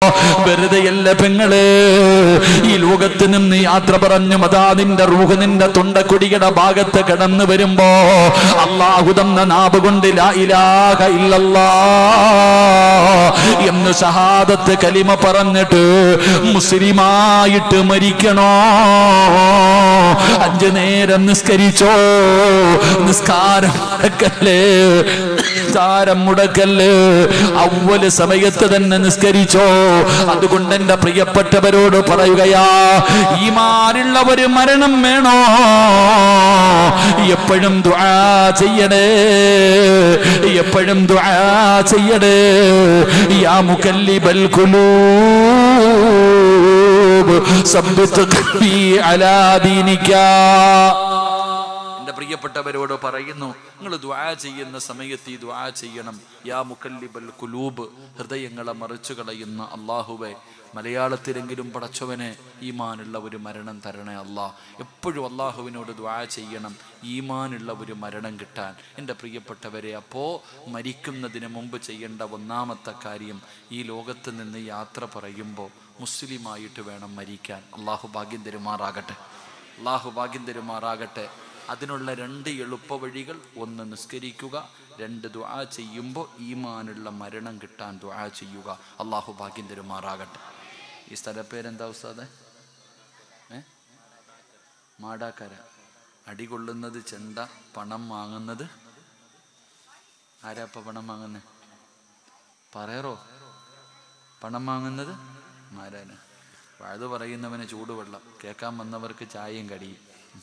വെറുതെയല്ല പെങ്ങള് ഈ ലോകത്ത് നിന്ന് യാത്ര പറഞ്ഞു അതാ നിന്റെ റൂഹ് നിന്റെ തൊണ്ടക്കുടിയുടെ ഭാഗത്ത് കിടന്നു വരുമ്പോ അള്ളാഹു തന്ന നാവ് കൊണ്ട് ലാ ഇലാഹ ഇല്ലല്ലാ എന്ന് ഷഹാദത്ത് കലിമ പറഞ്ഞിട്ട് മുസ്ലിമായിട്ട് മരിക്കണോ അഞ്ചു നേരം നിസ്കരിച്ചോ നിസ്കാരം മുടക്കല്ലേ നിസ്കാരം മുടക്കല്ലേ അവല് സമയത്ത് തന്നെ നിസ്കരിച്ചോ അതുകൊണ്ട് എന്റെ പ്രിയപ്പെട്ടവരോട് പറയുകയാ ഈമാനുള്ള ഒരു മരണം വേണോ എപ്പോഴും ദുആ ചെയ്യണേ എപ്പോഴും ദുആ ചെയ്യണേ യാ മുകല്ലിബൽ ഖുലൂബ് സബ്ബിത് ഖൽബി അലാ ദീനിക എന്റെ പ്രിയപ്പെട്ടവരോട് പറയുന്നു നിങ്ങൾ ദ്വാ ചെയ്യുന്ന സമയത്ത് ഈ ദ്വാ ചെയ്യണം യാ മുക്കല്ലിബൽ കുലൂബ് ഹൃദയങ്ങളെ മറിച്ചു കളയുന്ന അള്ളാഹുവെ മലയാളത്തിലെങ്കിലും പടച്ചവനെ ഈമാനുള്ള ഒരു മരണം തരണേ അല്ലാ എപ്പോഴും അള്ളാഹുവിനോട് ദ്വാ ചെയ്യണം ഈമാനുള്ള ഒരു മരണം കിട്ടാൻ എൻ്റെ പ്രിയപ്പെട്ടവരെ അപ്പോൾ മരിക്കുന്നതിന് മുമ്പ് ചെയ്യേണ്ട ഒന്നാമത്തെ കാര്യം ഈ ലോകത്ത് നിന്ന് യാത്ര പറയുമ്പോൾ മുസ്ലിമായിട്ട് വേണം മരിക്കാൻ അള്ളാഹു ഭാഗ്യം തരുമാറാകട്ടെ അള്ളാഹു ഭാഗ്യം തരുമാറാകട്ടെ അതിനുള്ള രണ്ട് എളുപ്പ വഴികൾ ഒന്ന് നിസ്കരിക്കുക രണ്ട് ദുആ ചെയ്യുമ്പോൾ ഈമാനുള്ള മരണം കിട്ടാൻ ദുആ ചെയ്യുക അള്ളാഹു ഭാഗ്യം തരുമാറാകട്ടെ ഈ സ്ഥലപ്പേരെന്താ ഉസ്താദെ ഏ മാടാക്കര അടികൊള്ളുന്നത് ചെണ്ട പണം വാങ്ങുന്നത് ആരാപ്പ പണം വാങ്ങുന്നത് പറയറോ പണം വാങ്ങുന്നത് മാരാന് അത് പറയുന്നവന് ചൂടുവെള്ളം കേൾക്കാൻ വന്നവർക്ക് ചായയും കടിയും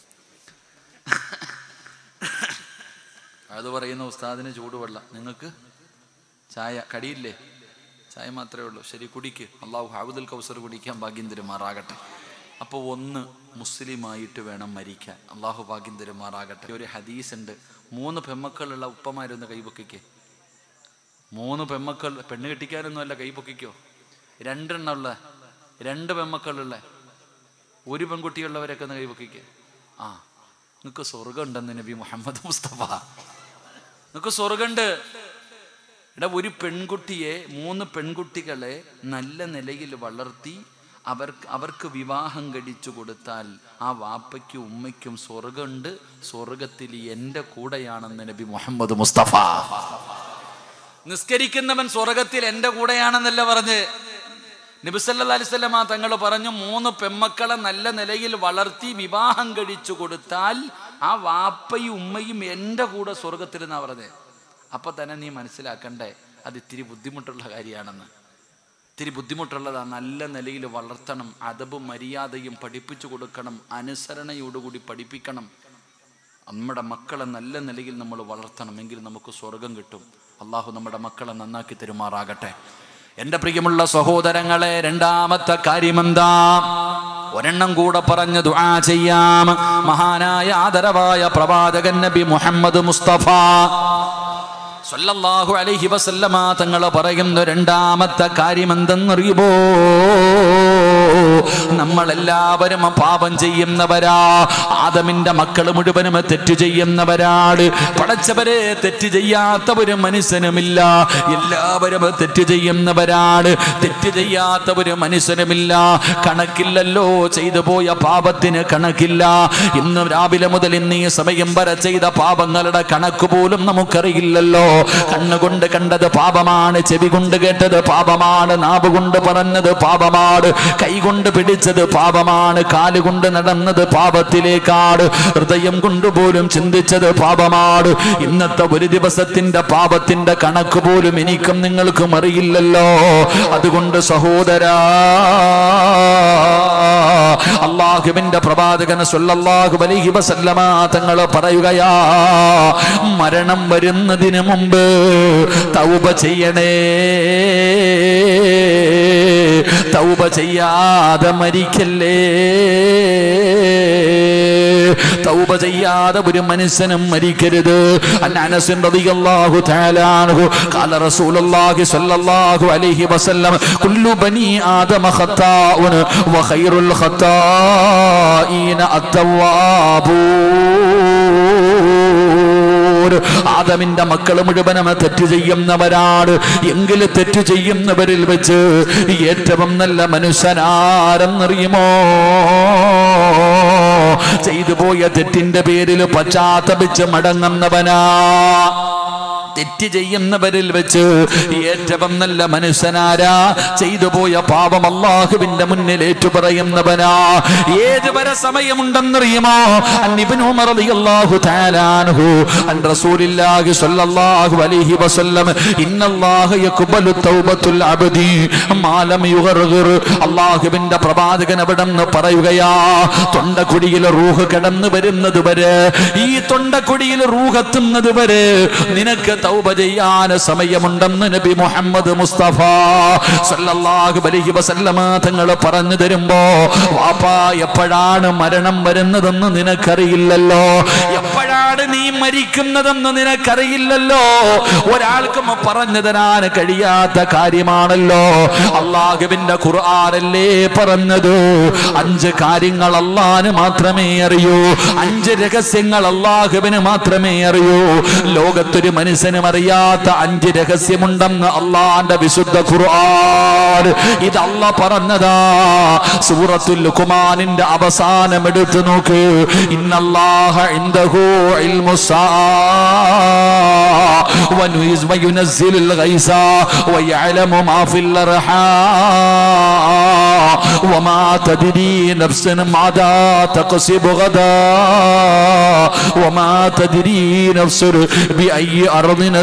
അത് പറയുന്ന ഉസ്താദിന് ചൂടുവെള്ളം നിങ്ങൾക്ക് ചായ കടിയില്ലേ ചായ മാത്രമേ ഉള്ളൂ ശരി കുടിക്ക് അള്ളാഹു ഹാവുദുൽ കൗസർ കുടിക്കാൻ ഭാഗ്യം തരുമാറാകട്ടെ അപ്പോൾ ഒന്ന് മുസ്ലിമായിട്ട് വേണം മരിക്കാൻ അള്ളാഹു ഭാഗ്യം തരുമാറാകട്ടെ ഒരു ഹദീസ് ഉണ്ട് മൂന്ന് പെമ്മക്കളുള്ള ഉപ്പമാരൊന്ന് കൈപൊക്കിക്കേ മൂന്ന് പെമ്മക്കൾ പെണ്ണ് കെട്ടിക്കാനൊന്നുമല്ല കൈപൊക്കിക്കോ രണ്ടെണ്ണമുള്ള രണ്ട് പെമ്മക്കളുള്ള ഒരു പെൺകുട്ടിയുള്ളവരൊക്കെ ഒന്ന് കൈപൊക്കിക്കേ ആ നിനക്ക് സ്വർഗം ഉണ്ടെന്ന് നബി മുഹമ്മദ് മുസ്തഫ നിനക്ക് സ്വർഗമുണ്ട് എടാ ഒരു പെൺകുട്ടിയെ മൂന്ന് പെൺകുട്ടികളെ നല്ല നിലയിൽ വളർത്തി അവർക്ക് അവർക്ക് വിവാഹം കഴിച്ചു കൊടുത്താൽ ആ വാപ്പയ്ക്കും ഉമ്മയ്ക്കും സ്വർഗമുണ്ട് സ്വർഗത്തിൽ എൻ്റെ കൂടെയാണെന്ന് നബി മുഹമ്മദ് മുസ്തഫ നിസ്കരിക്കുന്നവൻ സ്വർഗത്തിൽ എൻ്റെ കൂടെയാണെന്നല്ല പറഞ്ഞ് നബിസല്ലാ അലിസ്വല്ലമ തങ്ങൾ പറഞ്ഞു മൂന്ന് പെമ്മക്കളെ നല്ല നിലയിൽ വളർത്തി വിവാഹം കഴിച്ചു കൊടുത്താൽ ആ വാപ്പയും ഉമ്മയും എൻ്റെ കൂടെ സ്വർഗത്തിൽ എന്നാ പറഞ്ഞത് അപ്പൊ തന്നെ നീ മനസ്സിലാക്കണ്ടേ അത് ഇത്തിരി ബുദ്ധിമുട്ടുള്ള കാര്യമാണെന്ന് ഇത്തിരി ബുദ്ധിമുട്ടുള്ളതാ നല്ല നിലയിൽ വളർത്തണം അതബും മര്യാദയും പഠിപ്പിച്ചു കൊടുക്കണം അനുസരണയോടുകൂടി പഠിപ്പിക്കണം നമ്മുടെ മക്കളെ നല്ല നിലയിൽ നമ്മൾ വളർത്തണമെങ്കിൽ നമുക്ക് സ്വർഗം കിട്ടും അള്ളാഹു നമ്മുടെ മക്കളെ നന്നാക്കി തരുമാറാകട്ടെ എൻ്റെ പ്രിയമുള്ള സഹോദരങ്ങളെ രണ്ടാമത്തെ കാര്യമെന്താ ഒരെണ്ണം കൂടെ പറഞ്ഞു ദുആ ചെയ്യാം മഹാനായ ആദരവായ പ്രവാചകൻ നബി മുഹമ്മദ് മുസ്തഫ സല്ലല്ലാഹു അലൈഹി വസല്ലമ തങ്ങൾ പറയുന്ന രണ്ടാമത്തെ കാര്യം എന്തെന്നറിയുമോ നമ്മളെല്ലാവരും പാപം ചെയ്യുന്നവരാ ആദമിന്റെ മക്കൾ മുഴുവനും തെറ്റ് ചെയ്യുന്നവരാണ് പടച്ചവരെ തെറ്റ് ചെയ്യാത്ത ഒരു മനുഷ്യനുമില്ല എല്ലാവരും തെറ്റ് ചെയ്യുന്നവരാണ് തെറ്റ് ചെയ്യാത്ത ഒരു മനുഷ്യനുമില്ല കണക്കില്ലല്ലോ ചെയ്തു പോയ പാപത്തിന് കണക്കില്ല ഇന്ന് രാവിലെ മുതൽ ഇന്ന് ഈ സമയം വരെ ചെയ്ത പാപങ്ങളുടെ കണക്ക് പോലും നമുക്കറിയില്ലല്ലോ കണ്ണുകൊണ്ട് കണ്ടത് പാപമാണ് ചെവി കൊണ്ട് കേട്ടത് പാപമാണ് നാവ് കൊണ്ട് പറഞ്ഞത് പാപമാണ് കൈ കൊണ്ട് പിടിച്ചത് പാപമാണ് കാലുകൊണ്ട് നടന്നത് പാപത്തിലേക്കാണ് ഹൃദയം കൊണ്ടുപോലും ചിന്തിച്ചത് പാപമാണ് ഇന്നത്തെ ഒരു ദിവസത്തിന്റെ പാപത്തിന്റെ കണക്ക് പോലും എനിക്കും നിങ്ങൾക്കും അറിയില്ലല്ലോ അതുകൊണ്ട് സഹോദരാ അള്ളാഹുവിന്റെ പ്രവാചകന് സല്ലല്ലാഹു അലൈഹി വസല്ലമ തങ്ങൾ പറയുകയാ മരണം വരുന്നതിന് മുമ്പ് തൗബ ചെയ്യണേ തൗബ ചെയ്യാതെ മരിക്കല്ലേ തൗബ ചെയ്യാതെ ഒരു മനുഷ്യനും മരിക്കരുത് അൻ അനസ് റളിയല്ലാഹു തആല അൻഹു ഖാല റസൂലുള്ളാഹി സ്വല്ലല്ലാഹു അലൈഹി വസല്ലം കുല്ലു ബനി ആദമ ഖത്താഉൻ വഖൈറുൽ ഖത്താഈന അത്തവാബൂ പോലും ആദമിന്റെ മക്കൾ മുഴുവനും തെറ്റ് ചെയ്യുന്നവരാണ് എങ്കിലും തെറ്റ് ചെയ്യുന്നവരിൽ വെച്ച് ഏറ്റവും നല്ല മനുഷ്യനാരെന്നറിയുമോ ചെയ്തു പോയ തെറ്റിന്റെ പേരിൽ പശ്ചാത്തപിച്ച് മടങ്ങുന്നവനാ തെറ്റ് ചെയ്യുന്നവരിൽ വെച്ച് ഏറ്റവും നല്ല മനുഷ്യനാരാ ചെയ്തു പോയ പാപം അള്ളാഹുവിന്റെ മുന്നിൽ ഏറ്റുപറയുന്നവനാ ഏത് വരെ സമയമുണ്ടെന്നറിയുമോ അന്നിബ്നു ഉമർ റളിയല്ലാഹു തആല അൻഹു അൻ റസൂലില്ലാഹി സ്വല്ലല്ലാഹു അലൈഹി വസല്ലം ഇന്നല്ലാഹ യഖ്ബലു തൗബത്തുൽ അബ്ദി മാ ലം യുഗർഗിർ അള്ളാഹുവിന്റെ പ്രവാചകൻ അവിടെന്ന് പറയുകയാ തൊണ്ടക്കുടിയിൽ റൂഹ് കടന്നു വരുന്നത് വരെ ഈ തൊണ്ടക്കുടിയിൽ റൂഹ് എത്തുന്നത് വരെ നിനക്ക് തൗബ ചെയ്യാൻ സമയമുണ്ടെന്ന് നബി മുഹമ്മദ് മുസ്തഫ സല്ലല്ലാഹു അലൈഹി വസല്ലമ തങ്ങൾ പറഞ്ഞു തരുമ്പോ വാപ്പാ എപ്പോഴാണ് മരണം വരുന്നതെന്ന് നിനക്കറിയില്ലല്ലോ എപ്പോഴാണ് നീ മരിക്കുന്നതെന്ന് നിനക്കറിയില്ലല്ലോ ഒരാൾക്കും പറഞ്ഞു തരാൻ കഴിയാത്ത കാര്യമാണല്ലോ അള്ളാഹുവിന്റെ ഖുർആാനല്ലേ പറഞ്ഞത് അഞ്ച് കാര്യങ്ങൾ അള്ളാന് മാത്രമേ അറിയൂ അഞ്ച് രഹസ്യങ്ങൾ അള്ളാഹുവിന് മാത്രമേ അറിയൂ ലോകത്തൊരു മനുഷ്യനും അറിയാത്ത അഞ്ച് രഹസ്യമുണ്ടെന്ന് അള്ളാന്റെ വിശുദ്ധ ഖുർആൻ ഇത് അല്ല പറഞ്ഞതാ സൂറത്തുൽ ലുഖ്മാനിന്റെ അവസാനം എടുത്തു നോക്ക് ഇന്നല്ലാഹ ഇൻദഹു ഇൽമുസ്സാ വനുയിസ് വയുനസ്സിലുൽ ഗൈസ വയഅലമു മാ ഫിൽ അർഹാം വമാ തദ്രി നഫ്സുൻ മാദാ തക്സിബു ഗദാ വമാ തദ്രി നഫ്സുൻ ബിഅയ്യി അർദിന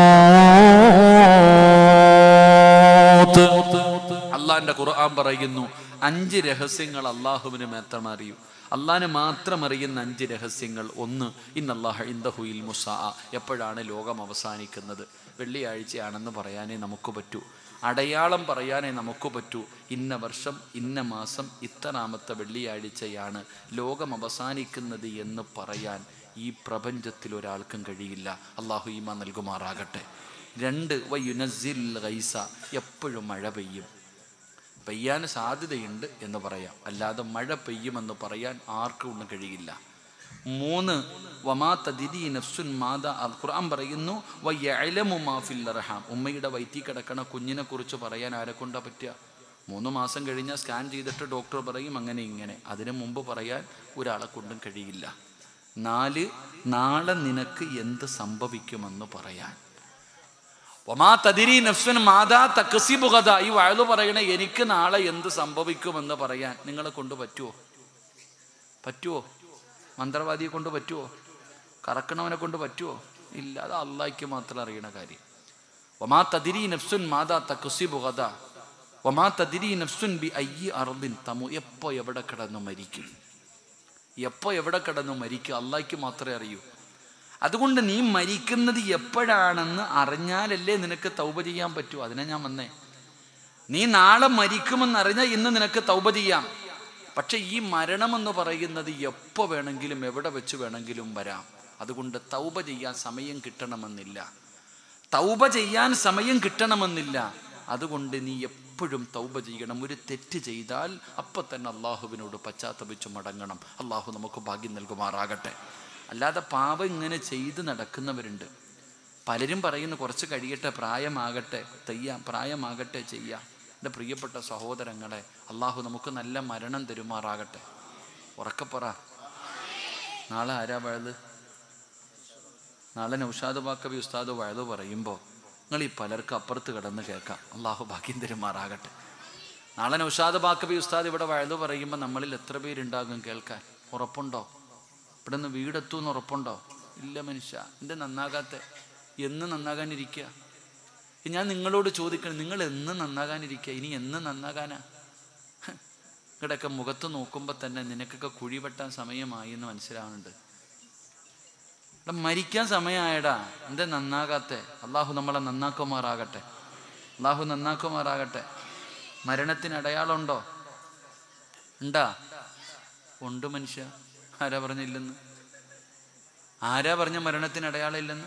തമൂത്ത് അള്ളാന്റെ ഖുർആൻ പറയുന്നു അഞ്ച് രഹസ്യങ്ങൾ അള്ളാഹുവിന് മാത്രം അറിയൂ അള്ളാഹിന് മാത്രം അറിയുന്ന അഞ്ച് രഹസ്യങ്ങൾ ഒന്ന് ഇന്നല്ലാഹ ഇന്ദഹുയിൽ മുസാ എപ്പോഴാണ് ലോകം അവസാനിക്കുന്നത് വെള്ളിയാഴ്ചയാണെന്ന് പറയാനേ നമുക്ക് പറ്റൂ അടയാളം പറയാനേ നമുക്ക് പറ്റൂ ഇന്ന വർഷം ഇന്ന മാസം ഇത്തനാമത്തെ വെള്ളിയാഴ്ചയാണ് ലോകം അവസാനിക്കുന്നത് എന്ന് പറയാൻ ഈ പ്രപഞ്ചത്തിൽ ഒരാൾക്കും കഴിയില്ല അള്ളാഹു ഈമ നൽകുമാറാകട്ടെ രണ്ട് വയുനസിൽ ഗൈസ എപ്പോഴും മഴ പെയ്യും പെയ്യാൻ സാധ്യതയുണ്ട് എന്ന് പറയാം അല്ലാതെ മഴ പെയ്യുമെന്ന് പറയാൻ ആർക്കും ഒന്നും കഴിയില്ല മൂന്ന് വമാ തദിരി നഫ്സുൻ മാത അത് ഖുർആൻ പറയുന്നു വയലമു മാഫിൽ അർഹാം ഉമ്മയുടെ വയറ്റി കിടക്കണ കുഞ്ഞിനെ കുറിച്ച് പറയാൻ ആരെ കൊണ്ടാ പറ്റുക മൂന്ന് മാസം കഴിഞ്ഞാൽ സ്കാൻ ചെയ്തിട്ട് ഡോക്ടർ പറയും അങ്ങനെ ഇങ്ങനെ അതിനു മുമ്പ് പറയാൻ ഒരാളെ കൊണ്ടും കഴിയില്ല നാല് നാളെ നിനക്ക് എന്ത് സംഭവിക്കുമെന്ന് പറയാൻ ഒമാ തതിരി നഫ്സൻ മാതാ തക്കസിബുഗത ഈ വയലു പറയണ എനിക്ക് നാളെ എന്ത് സംഭവിക്കുമെന്ന് പറയാൻ നിങ്ങളെ കൊണ്ട് പറ്റുമോ പറ്റുമോ മന്ത്രവാദിയെ കൊണ്ട് പറ്റുമോ കറക്കണവനെ കൊണ്ട് പറ്റുമോ ഇല്ല അത് അള്ളാഹിക്ക് മാത്രം അറിയണ കാര്യം ഒമാ തതിരി നഫ്സുൻ മാതാ തക്കസിബുഗത ഒമാ തതിരി നഫ്സുൻ ബി അയ്യി അർദിൻ തമു എപ്പോ എവിടെ കിടന്നു മരിക്കും എപ്പോ എവിടെ കിടന്നു മരിക്കും അള്ളാഹിക്ക് മാത്രമേ അറിയൂ അതുകൊണ്ട് നീ മരിക്കുന്നത് എപ്പോഴാണെന്ന് അറിഞ്ഞാലല്ലേ നിനക്ക് തൗബ ചെയ്യാൻ പറ്റൂ അതിനെ ഞാൻ വന്നേ നീ നാളെ മരിക്കുമെന്ന് അറിഞ്ഞാൽ ഇന്ന് നിനക്ക് തൗബ ചെയ്യാം പക്ഷെ ഈ മരണമെന്ന് പറയുന്നത് എപ്പോൾ വേണമെങ്കിലും എവിടെ വെച്ച് വേണമെങ്കിലും വരാം അതുകൊണ്ട് തൗബ ചെയ്യാൻ സമയം കിട്ടണമെന്നില്ല തൗബ ചെയ്യാൻ സമയം കിട്ടണമെന്നില്ല അതുകൊണ്ട് നീ എപ്പോഴും തൗബ ചെയ്യണം ഒരു തെറ്റ് ചെയ്താൽ അപ്പം തന്നെ അള്ളാഹുവിനോട് പശ്ചാത്തപിച്ച് മടങ്ങണം അള്ളാഹു നമുക്ക് ഭാഗ്യം നൽകുമാറാകട്ടെ അല്ലാതെ പാപം ഇങ്ങനെ ചെയ്ത് നടക്കുന്നവരുണ്ട് പലരും പറയുന്നു കുറച്ച് കഴിയട്ടെ പ്രായമാകട്ടെ തെയ്യാം പ്രായമാകട്ടെ ചെയ്യാം എൻ്റെ പ്രിയപ്പെട്ട സഹോദരങ്ങളെ അള്ളാഹു നമുക്ക് നല്ല മരണം തരുമാറാകട്ടെ ഉറക്കപ്പറ നാളെ ആരാ വഴുത് നാളെ നൗഷാദ് ബാക്കബി ഉസ്താദ് വഴുത് പറയുമ്പോൾ നിങ്ങൾ ഈ പലർക്കും അപ്പുറത്ത് കിടന്ന് കേൾക്കാം അള്ളാഹു ഭാഗ്യം തരുമാറാകട്ടെ നാളെ നൗഷാദ് ബാക്കബി ഉസ്താദ് ഇവിടെ വഴുത് പറയുമ്പോൾ നമ്മളിൽ എത്ര പേരുണ്ടാകും കേൾക്കാൻ ഉറപ്പുണ്ടോ ഇവിടെ നിന്ന് വീടെത്തുമെന്ന് ഉറപ്പുണ്ടോ ഇല്ല മനുഷ്യ എൻ്റെ നന്നാകാത്ത എന്ന് നന്നാകാനിരിക്കുക ഞാൻ നിങ്ങളോട് ചോദിക്കണം നിങ്ങൾ എന്ന് നന്നാകാനിരിക്കുക ഇനി എന്ന് നന്നാകാനാ ഇവിടെയൊക്കെ മുഖത്ത് നോക്കുമ്പോൾ തന്നെ നിനക്കൊക്കെ കുഴി വെട്ടാൻ സമയമായി എന്ന് മനസ്സിലാവുന്നുണ്ട് ഇവിടെ മരിക്കാൻ സമയമായടാ എന്താ നന്നാകാത്തെ അള്ളാഹു നമ്മളെ നന്നാക്കുമാറാകട്ടെ അള്ളാഹു നന്നാക്കുമാറാകട്ടെ മരണത്തിന് അടയാളമുണ്ടോ ഉണ്ടാ ഉണ്ട് മനുഷ്യ ആരാ പറഞ്ഞില്ലെന്ന് ആരാ പറഞ്ഞ മരണത്തിന് അടയാളം ഇല്ലെന്ന്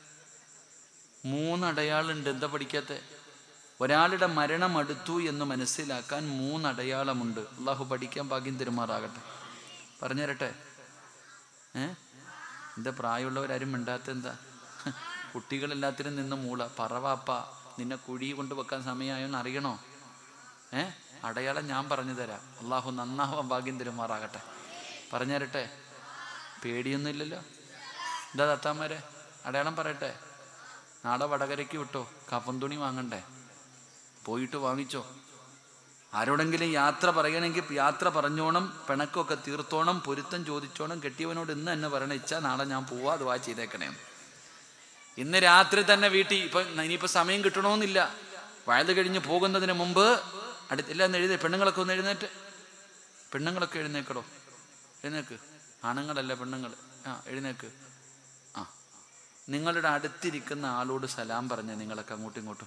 മൂന്ന് അടയാളുണ്ട് എന്താ പഠിക്കാത്ത ഒരാളുടെ മരണം അടുത്തു എന്ന് മനസ്സിലാക്കാൻ മൂന്ന് അടയാളമുണ്ട് അള്ളാഹു പഠിക്കാൻ ഭാഗ്യം തരുമാറാകട്ടെ പറഞ്ഞു തരട്ടെ ഏ എന്താ പ്രായമുള്ളവരാരും മിണ്ടാത്ത എന്താ കുട്ടികളെല്ലാത്തിനും നിന്ന് മൂള പറവാപ്പ നിന്നെ കുഴി കൊണ്ട് വെക്കാൻ സമയമായോന്ന് അറിയണോ ഏ അടയാളം ഞാൻ പറഞ്ഞു തരാം അള്ളാഹു നന്നാവാൻ ഭാഗ്യം തരുമാറാകട്ടെ പറഞ്ഞു തരട്ടെ പേടിയൊന്നുമില്ലല്ലോ എന്താ തത്താമാരെ അടയാളം പറയട്ടെ നാളെ വടകരയ്ക്ക് വിട്ടോ കഫൻ തുണി വാങ്ങണ്ടേ പോയിട്ട് വാങ്ങിച്ചോ ആരോടെങ്കിലും യാത്ര പറയണമെങ്കിൽ യാത്ര പറഞ്ഞോണം പിണക്കൊക്കെ തീർത്തോണം പൊരുത്തം ചോദിച്ചോണം കെട്ടിയവനോട് ഇന്ന് തന്നെ പറയണ ഇച്ഛ നാളെ ഞാൻ പോവാ അത് വാ ചെയ്തേക്കണേ ഇന്ന് രാത്രി തന്നെ വീട്ടിൽ ഇപ്പൊ ഇനിയിപ്പോ സമയം കിട്ടണമെന്നില്ല വയത് കഴിഞ്ഞ് പോകുന്നതിന് മുമ്പ് അടുത്ത് എല്ലാം എഴുതി പെണ്ണുങ്ങളൊക്കെ ഒന്ന് എഴുന്നേറ്റ് പെണ്ണുങ്ങളൊക്കെ എഴുന്നേക്കടോ എഴുന്നേക്ക് ആണുങ്ങളല്ല പെണ്ണുങ്ങൾ ആ എഴുന്നേക്ക് ആ നിങ്ങളുടെ അടുത്തിരിക്കുന്ന ആളോട് സലാം പറഞ്ഞ നിങ്ങളൊക്കെ അങ്ങോട്ടും ഇങ്ങോട്ടും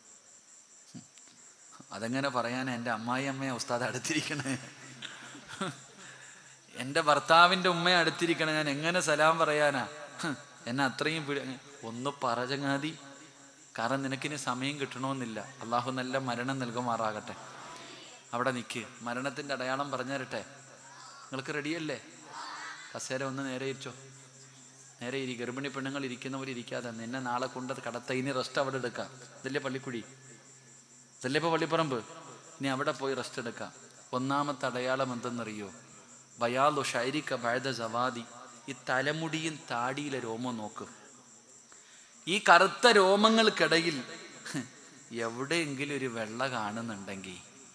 അതെങ്ങനെ പറയാനാ എൻ്റെ അമ്മായി അമ്മയെ ഉസ്താദ് അടുത്തിരിക്കണേ എൻ്റെ ഭർത്താവിൻ്റെ ഉമ്മയെ അടുത്തിരിക്കണേ ഞാൻ എങ്ങനെ സലാം പറയാനാ ഹ്, എന്നെ അത്രയും പിടി ഒന്ന് പറചങ്ങാതി കാരണം നിനക്കിനി സമയം കിട്ടണമെന്നില്ല അള്ളാഹു നല്ല മരണം നൽകുമാറാകട്ടെ അവിടെ നിൽക്ക് മരണത്തിൻ്റെ അടയാളം പറഞ്ഞു തരട്ടെ നിങ്ങൾക്ക് റെഡിയല്ലേ കസേര ഒന്ന് നേരെ ഇരിച്ചോ നേരെ ഇരി ഗർഭിണി പെണ്ണുങ്ങൾ ഇരിക്കുന്നവർ ഇരിക്കാതെ നിന്നെ നാളെ കൊണ്ട് കടത്ത ഇനി റെസ്റ്റ് അവിടെ എടുക്കാം ഇതല്ലേ പള്ളിക്കുടി ഇതല്ലേ ഇപ്പോൾ പള്ളിപ്പറമ്പ് ഇനി അവിടെ പോയി റെസ്റ്റ് എടുക്കാം ഒന്നാമത്തെ അടയാളം എന്തെന്നറിയോ ബയാലോ ഷൈരിക്ക ബഴത സവാദി ഈ തലമുടിയും താടിയിലെ രോമം നോക്കും ഈ കറുത്ത രോമങ്ങൾക്കിടയിൽ എവിടെയെങ്കിലും ഒരു വെള്ള കാണുന്നുണ്ടെങ്കിൽ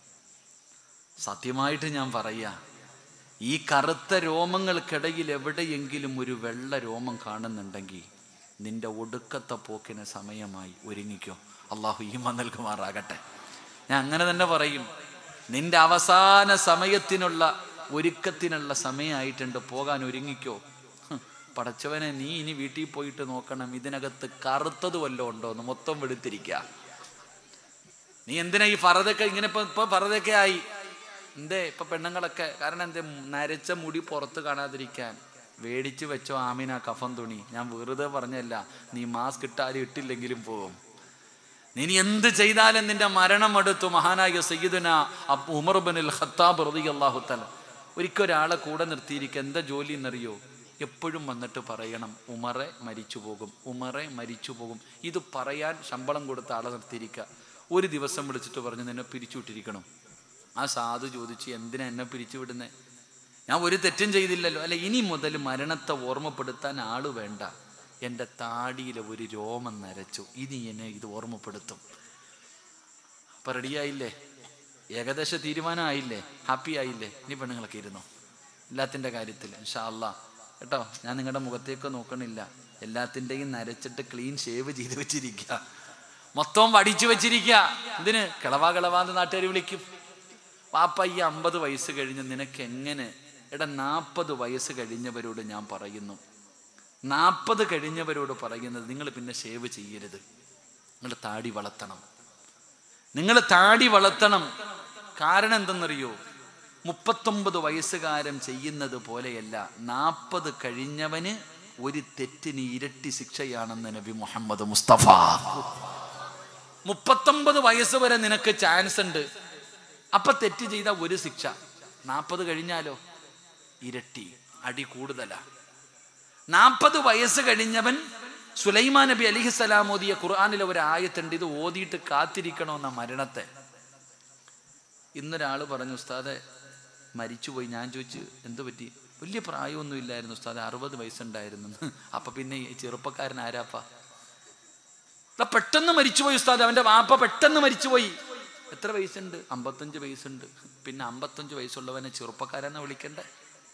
സത്യമായിട്ട് ഞാൻ പറയാ ഈ കറുത്ത രോമങ്ങൾക്കിടയിൽ എവിടെയെങ്കിലും ഒരു വെള്ള രോമം കാണുന്നുണ്ടെങ്കിൽ നിന്റെ ഒടുക്കത്തെ പോക്കിന് സമയമായി ഒരുങ്ങിക്കോ അള്ളാഹു ഈമ നൽകുമാറാകട്ടെ ഞാൻ അങ്ങനെ തന്നെ പറയും നിന്റെ അവസാന സമയത്തിനുള്ള ഒരുക്കത്തിനുള്ള സമയമായിട്ടുണ്ട് പോകാൻ ഒരുങ്ങിക്കോ ഹ്, പടച്ചവനെ നീ ഇനി വീട്ടിൽ പോയിട്ട് നോക്കണം ഇതിനകത്ത് കറുത്തത് വല്ലതും ഉണ്ടോ എന്ന് മൊത്തം വെളുത്തിരിക്കുക നീ എന്തിനാ ഈ ഫറതൊക്കെ ഇങ്ങനെ ഇപ്പൊ ഇപ്പൊ ഫറതൊക്കെ ആയി എന്തേ ഇപ്പൊ പെണ്ണുങ്ങളൊക്കെ കാരണം എന്തേ നരച്ച മുടി പുറത്ത് കാണാതിരിക്കാൻ വേടിച്ച് വെച്ചോ ആമിന കഫൻ തുണി ഞാൻ വെറുതെ പറഞ്ഞല്ല നീ മാസ്ക് ഇട്ടാലും ഇട്ടില്ലെങ്കിലും പോകും നീ ഇനി എന്ത് ചെയ്താലും നിന്റെ മരണം അടുത്തു മഹാനായ സയ്യിദുന അബ് ഉമർ ബിൻ ഖത്താബ് റളിയല്ലാഹു തആല ഒരിക്കൽ ഒരാളെ കൂടെ നിർത്തിയിരിക്കുക എന്താ ജോലി എന്നറിയോ എപ്പോഴും വന്നിട്ട് പറയണം ഉമറെ മരിച്ചു പോകും ഉമറെ മരിച്ചു പോകും ഇത് പറയാൻ ശമ്പളം കൊടുത്ത ആളെ നിർത്തിയിരിക്കുക ഒരു ദിവസം വിളിച്ചിട്ട് പറഞ്ഞു നിന്നെ പിരിച്ചുവിട്ടിരിക്കണം ആ സാധു ചോദിച്ചു എന്തിനാ എന്നെ പിരിച്ചുവിടുന്നേ ഞാൻ ഒരു തെറ്റും ചെയ്തില്ലല്ലോ അല്ല ഇനി മുതൽ മരണത്തെ ഓർമ്മപ്പെടുത്താൻ ആള് വേണ്ട എൻ്റെ താടിയിലെ ഒരു രോമം നരച്ചു ഇനി എന്നെ ഇത് ഓർമ്മപ്പെടുത്തും അപ്പൊ റെഡിയായില്ലേ ഏകദേശ തീരുമാനമായില്ലേ ഹാപ്പി ആയില്ലേ ഇനി പെണ്ണുങ്ങളൊക്കെ ഇരുന്നോ എല്ലാത്തിൻ്റെ കാര്യത്തിൽ ഇൻഷാ അല്ലാ കേട്ടോ ഞാൻ നിങ്ങളുടെ മുഖത്തേക്ക് നോക്കണില്ല എല്ലാത്തിൻ്റെയും നരച്ചിട്ട് ക്ലീൻ ഷേവ് ചെയ്ത് വെച്ചിരിക്കുക മൊത്തം വടിച്ചു വെച്ചിരിക്കുക എന്തിന് കിളവാ കിളവാന്ന് നാട്ടുകാർ വിളിക്കും പാപ്പ ഈ അമ്പത് വയസ്സ് കഴിഞ്ഞ് നിനക്ക് എങ്ങനെ എടാ നാൽപ്പത് വയസ്സ് കഴിഞ്ഞവരോട് ഞാൻ പറയുന്നു നാൽപ്പത് കഴിഞ്ഞവരോട് പറയുന്നത് നിങ്ങൾ പിന്നെ ഷേവ് ചെയ്യരുത് നിങ്ങൾ താടി വളർത്തണം നിങ്ങൾ താടി വളർത്തണം കാരണം എന്തെന്നറിയോ മുപ്പത്തൊമ്പത് വയസ്സുകാരൻ ചെയ്യുന്നത് പോലെയല്ല നാൽപ്പത് കഴിഞ്ഞവന് ഒരു തെറ്റിന് ഇരട്ടി ശിക്ഷയാണെന്ന് നബി മുഹമ്മദ് മുസ്തഫ മുപ്പത്തൊമ്പത് വയസ്സ് വരെ നിനക്ക് ചാൻസ് ഉണ്ട് അപ്പൊ തെറ്റ് ചെയ്ത ഒരു ശിക്ഷ നാൽപ്പത് കഴിഞ്ഞാലോ ഇരട്ടി അടി കൂടുതലാ നാൽപ്പത് വയസ്സ് കഴിഞ്ഞവൻ സുലൈമാൻ നബി അലിഹിസലാം ഓതിയ ഖുർആാനിലെ ഒരു ആയത്തുണ്ട് ഇത് ഓതിയിട്ട് കാത്തിരിക്കണമെന്ന മരണത്തെ ഇന്നൊരാൾ പറഞ്ഞു ഉസ്താദെ മരിച്ചുപോയി ഞാൻ ചോദിച്ചു എന്ത് പറ്റി വലിയ പ്രായമൊന്നും ഇല്ലായിരുന്നു ഉസ്താദെ അറുപത് വയസ്സുണ്ടായിരുന്നു അപ്പൊ പിന്നെ ഈ ചെറുപ്പക്കാരൻ ആരാപ്പ ദാ പെട്ടെന്ന് മരിച്ചുപോയി ഉസ്താദ് അവന്റെ വാപ്പ പെട്ടെന്ന് മരിച്ചുപോയി എത്ര വയസ്സുണ്ട് അമ്പത്തഞ്ച് വയസ്സുണ്ട് പിന്നെ അമ്പത്തഞ്ച് വയസ്സുള്ളവനെ ചെറുപ്പക്കാരെന്ന് വിളിക്കണ്ടേ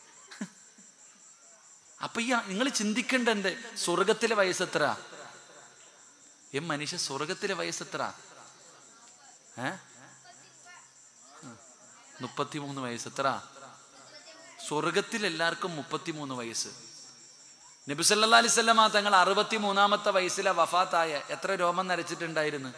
അപ്പൊ ഈ നിങ്ങൾ ചിന്തിക്കേണ്ട എന്ത് സ്വർഗത്തിലെ വയസ്സെത്ര ഈ മനുഷ്യ സ്വർഗത്തിലെ വയസ്സെത്ര ഏ മുപ്പത്തിമൂന്ന് വയസ്സ് എത്ര സ്വർഗത്തിൽ എല്ലാവർക്കും മുപ്പത്തിമൂന്ന് വയസ്സ് നബി സല്ലാ അലിസ്വല്ലമ തങ്ങൾ അറുപത്തി മൂന്നാമത്തെ വയസ്സിലെ വഫാത്തായ എത്ര രോമം നരച്ചിട്ടുണ്ടായിരുന്നു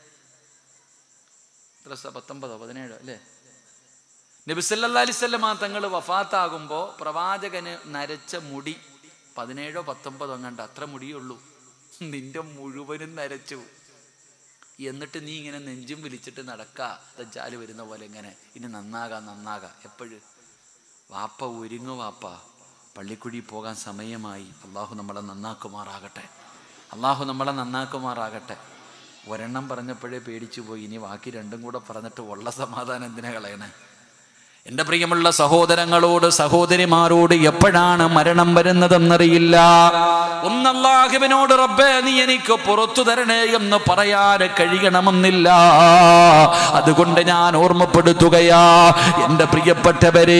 എത്ര സ- പത്തൊമ്പതോ പതിനേഴോ അല്ലേ നബി സല്ലാ അലിസ്വല്ലമ തങ്ങൾ വഫാത്താകുമ്പോൾ പ്രവാചകന് നരച്ച മുടി പതിനേഴോ പത്തൊമ്പതോ അങ്ങണ്ട അത്ര മുടിയേ ഉള്ളൂ നിന്റെ മുഴുവനും നരച്ചു എന്നിട്ട് നീ ഇങ്ങനെ നെഞ്ചും വിളിച്ചിട്ട് നടക്കാ ദജ്ജാല് വരുന്ന പോലെ ഇങ്ങനെ ഇനി നന്നാകാം നന്നാകാം എപ്പോഴും വാപ്പ ഒരുങ്ങു വാപ്പ പള്ളിക്കുഴി പോകാൻ സമയമായി അള്ളാഹു നമ്മളെ നന്നാക്കുമാറാകട്ടെ അള്ളാഹു നമ്മളെ നന്നാക്കുമാറാകട്ടെ ഒരെണ്ണം പറഞ്ഞപ്പോഴേ പേടിച്ചു പോയി ഇനി ബാക്കി രണ്ടും കൂടെ പറഞ്ഞിട്ട് ഉള്ള സമാധാനം എന്തിനാ കളയണേ എൻ്റെ പ്രിയമുള്ള സഹോദരങ്ങളോട് സഹോദരിമാരോട് എപ്പോഴാണ് മരണം വരുന്നതെന്നറിയില്ല ഒന്നല്ലാഹുവിനോട് റബ്ബേ നീ എനിക്ക് പുറത്തു തരണേ എന്ന് പറയാൻ കഴിയണമെന്നില്ല അതുകൊണ്ട് ഞാൻ ഓർമ്മപ്പെടുത്തുകയാ എൻ്റെ പ്രിയപ്പെട്ടവരെ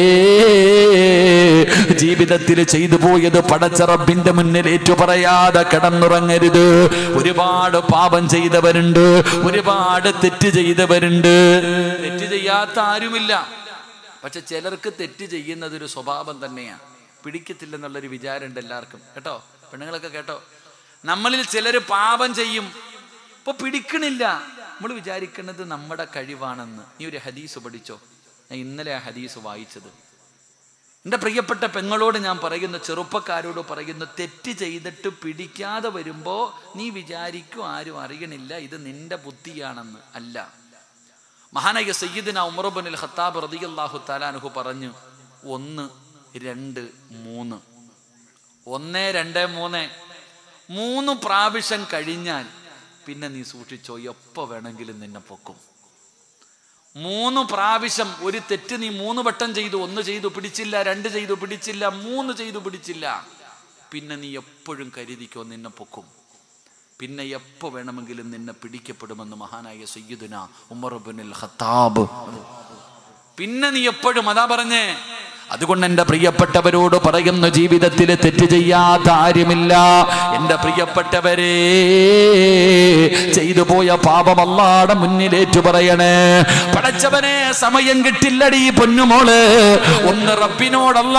ജീവിതത്തിൽ ചെയ്തു പോയത് പടച്ച റബ്ബിന്റെ മുന്നിൽ ഏറ്റു പറയാതെ കിടന്നുറങ്ങരുത് ഒരുപാട് പാപം ചെയ്തവരുണ്ട് ഒരുപാട് തെറ്റ് ചെയ്തവരുണ്ട് തെറ്റ് ചെയ്യാത്ത ആരുമില്ല പക്ഷെ ചിലർക്ക് തെറ്റ് ചെയ്യുന്നത് ഒരു സ്വഭാവം തന്നെയാണ് പിടിക്കത്തില്ലെന്നുള്ളൊരു വിചാരമുണ്ട് എല്ലാവർക്കും കേട്ടോ പെണ്ണുങ്ങളൊക്കെ കേട്ടോ നമ്മളിൽ ചിലർ പാപം ചെയ്യും ഇപ്പൊ പിടിക്കണില്ല നമ്മൾ വിചാരിക്കുന്നത് നമ്മുടെ കഴിവാണെന്ന് നീ ഒരു ഹദീസ് പഠിച്ചോ ഞാൻ ഇന്നലെ ആ ഹദീസ് വായിച്ചത് എൻ്റെ പ്രിയപ്പെട്ട പെങ്ങളോട് ഞാൻ പറയുന്ന ചെറുപ്പക്കാരോട് പറയുന്ന തെറ്റ് ചെയ്തിട്ട് പിടിക്കാതെ വരുമ്പോൾ നീ വിചാരിക്കും ആരും അറിയണില്ല ഇത് നിന്റെ ബുദ്ധിയാണെന്ന് അല്ല മഹാനായ സയ്യിദിന ഉമർബുൽ ഖത്താബ് റളിയല്ലാഹു താലാനുഹു പറഞ്ഞു ഒന്ന് രണ്ട് മൂന്ന് ഒന്ന് രണ്ട് മൂന്ന് മൂന്ന് പ്രാവശ്യം കഴിഞ്ഞാൽ പിന്നെ നീ സൂക്ഷിച്ചോ എപ്പോ വേണമെങ്കിലും നിന്നെ പൊക്കും മൂന്ന് പ്രാവശ്യം ഒരു തെറ്റ് നീ മൂന്ന് വട്ടം ചെയ്തു ഒന്ന് ചെയ്തു പിടിച്ചില്ല രണ്ട് ചെയ്തു പിടിച്ചില്ല മൂന്ന് ചെയ്തു പിടിച്ചില്ല പിന്നെ നീ എപ്പോഴും കരുതിക്കോ നിന്നെ പൊക്കും പിന്നെ എപ്പോ വേണമെങ്കിലും നിന്നെ പിടിക്കപ്പെടുമെന്ന് മഹാനായ സയ്യിദുന ഉമർബുനിൽ ഖത്താബ് പിന്നെ നീ എപ്പോഴും അതാ പറഞ്ഞേ അതുകൊണ്ട് എൻ്റെ പ്രിയപ്പെട്ടവരോട് പറയുന്ന ജീവിതത്തിൽ തെറ്റ് ചെയ്യാത്ത ആരുമില്ല എൻ്റെ പ്രിയപ്പെട്ടവരെ ചെയ്തു പോയ പാപം അല്ലാടെ മുന്നിലേറ്റു പറയണേ പടച്ചവനെ സമയം കിട്ടില്ലടി പൊന്നുമോള് ഒന്ന് റബ്ബിനോടല്ല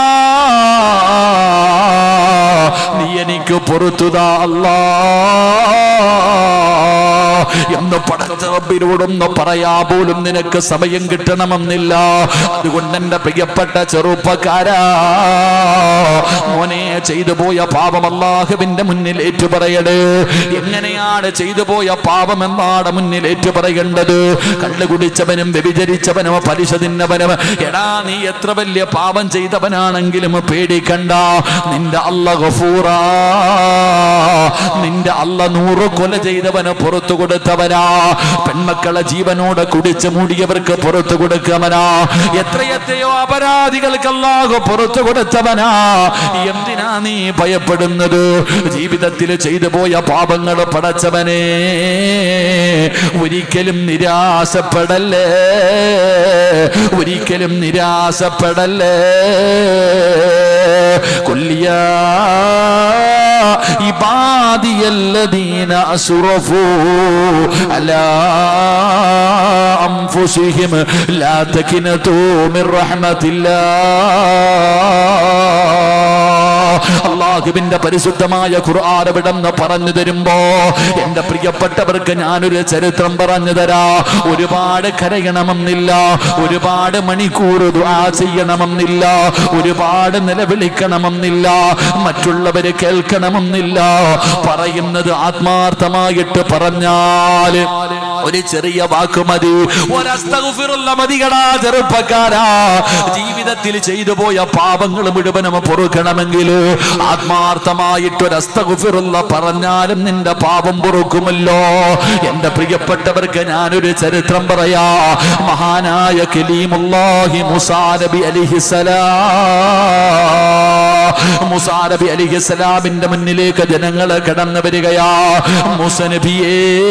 നീ എനിക്ക് പൊറുത്തുതാ അല്ലാ എന്ന് പടച്ച റബ്ബിനോടൊന്ന് പറയാ പോലും നിനക്ക് സമയം കിട്ടണമെന്നില്ല അതുകൊണ്ട് എന്റെ പ്രിയപ്പെട്ട ചെറുപ്പക്കാരാ മോനെ ചെയ്തു പോയ പാപം അള്ളാഹുവിന്റെ മുന്നിൽ ഏറ്റു പറയട് എങ്ങനെയാണ് ചെയ്തു പോയ പാപം എന്നാണ് മുന്നിൽ ഏറ്റു പറയേണ്ടത് കള്ളു കുടിച്ചവനും വ്യഭിചരിച്ചവനും പലിശ തിന്നവനും എടാ നീ എത്ര വലിയ പാപം ചെയ്തവനാണെങ്കിലും പേടിക്കണ്ട നിന്റെ അല്ല ഗഫൂറാ നിന്റെ അല്ല നൂറ് കൊല ചെയ്തവന് പുറത്തു കൊടുത്തവനാ പെൺമക്കളെ ജീവനോട് കുടിച്ചു മൂടിയവർക്ക് പുറത്തു കൊടുക്കവനാ എത്രയെത്രയോ അപരാധികൾക്ക് അല്ലാഹു പുറത്തു കൊടുത്തവനാ എന്തിനാ നീ ഭയപ്പെടുന്നത് ജീവിതത്തിൽ ചെയ്തു പോയ പാപങ്ങൾ പടച്ചവനെ ഒരിക്കലും നിരാശപ്പെടല്ലേ ഒരിക്കലും നിരാശപ്പെടല്ലേ കൊല്ലിയ عبادي الذين أسرفوا على أنفسهم لا تكنتوا من رحمة الله അള്ളാഹുവിന്റെ പരിശുദ്ധമായ ഖുർആൻ വിടന്ന് പറഞ്ഞു തരുമ്പോ എന്റെ പ്രിയപ്പെട്ടവർക്ക് ഞാനൊരു ചരിത്രം പറഞ്ഞു തരാ ഒരുപാട് കരയണമെന്നില്ല ഒരുപാട് മണിക്കൂർ ദുആ ചെയ്യണമെന്നില്ല ഒരുപാട് നിലവിളിക്കണമെന്നില്ല മറ്റുള്ളവര് കേൾക്കണമെന്നില്ല പറയുന്നത് ആത്മാർത്ഥമായിട്ട് പറഞ്ഞാല് ഒരു ചെറിയ വാക്ക് മതി ഒരസ്തഗ്ഫിറുള്ള മതികടാ ചെറുപ്പക്കാരാ ജീവിതത്തിൽ ചെയ്തു പോയ പാപങ്ങൾ മുഴുവനും പൊറുക്കണമെങ്കിൽ ആത്മാർത്ഥമായിട്ട് ഒരു അസ്തഗ്ഫിറുള്ള പറഞ്ഞാലും നിന്റെ പാപം പൊറുക്കുമല്ലോ എന്റെ പ്രിയപ്പെട്ടവർക്ക് ഞാനൊരു ചരിത്രം പറയാ മഹാനായ കലീമുല്ലാഹി മുസാ നബി അലിഹിസലാ മുസാ നബി അലിഹിസലാമിന്റെ മുന്നിലേക്ക് ജനങ്ങൾ കടന്നു വരികയാ മുസ നബിയേ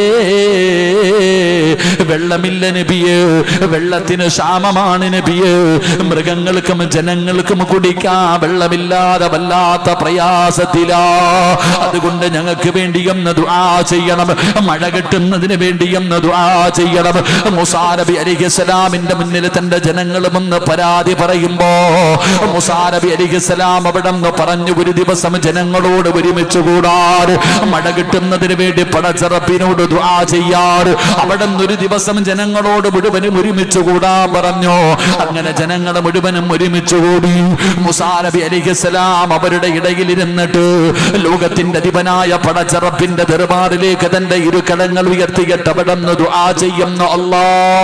വെള്ളമില്ല നബിയേ വെള്ളത്തിന് ക്ഷാമമാണ് നബിയേ മൃഗങ്ങൾക്കും ജനങ്ങൾക്കും കുടിക്കാൻ വെള്ളമില്ലാതെ വല്ലാത്ത പ്രയാസത്തിലാ അതുകൊണ്ട് ഞങ്ങൾക്ക് വേണ്ടി ഒന്ന് ദുആ ചെയ്യണം മഴ കിട്ടുന്നതിന് വേണ്ടി ഒന്ന് ദുആ ചെയ്യണം മുസാ നബി അലിഹിസ്സലാമിന്റെ മുന്നിൽ തന്റെ ജനങ്ങളും ഒന്ന് പരാതി പറയുമ്പോ മുസാ നബി അലിഹിസ്സലാം അവിടെ നിന്ന് പറഞ്ഞു ഒരു ദിവസം ജനങ്ങളോട് ഒരുമിച്ച് കൂടാറ് മഴ കിട്ടുന്നതിന് വേണ്ടി പടച്ചറപ്പിനോട് ദുആ ചെയ്യാറ് അവിടെ ഒരു ദിവസം ജനങ്ങളോട് മുഴുവനും ഒരുമിച്ച് കൂടാൻ പറഞ്ഞു അങ്ങനെ ജനങ്ങൾ മുഴുവനും ഒരുമിച്ച് കൂടി മുസാനബി അലിഖലാം അവരുടെ ഇടയിൽ ഇരുന്നിട്ട് ലോകത്തിന്റെ അധിപനായ പടച്ചറപ്പിന്റെ ദർബാറിലേക്ക് തന്റെ ഇരുകടങ്ങൾ ഉയർത്തിയിട്ട് അവിടെ നിന്ന് ദുആ ചെയ്യുന്ന അല്ലാ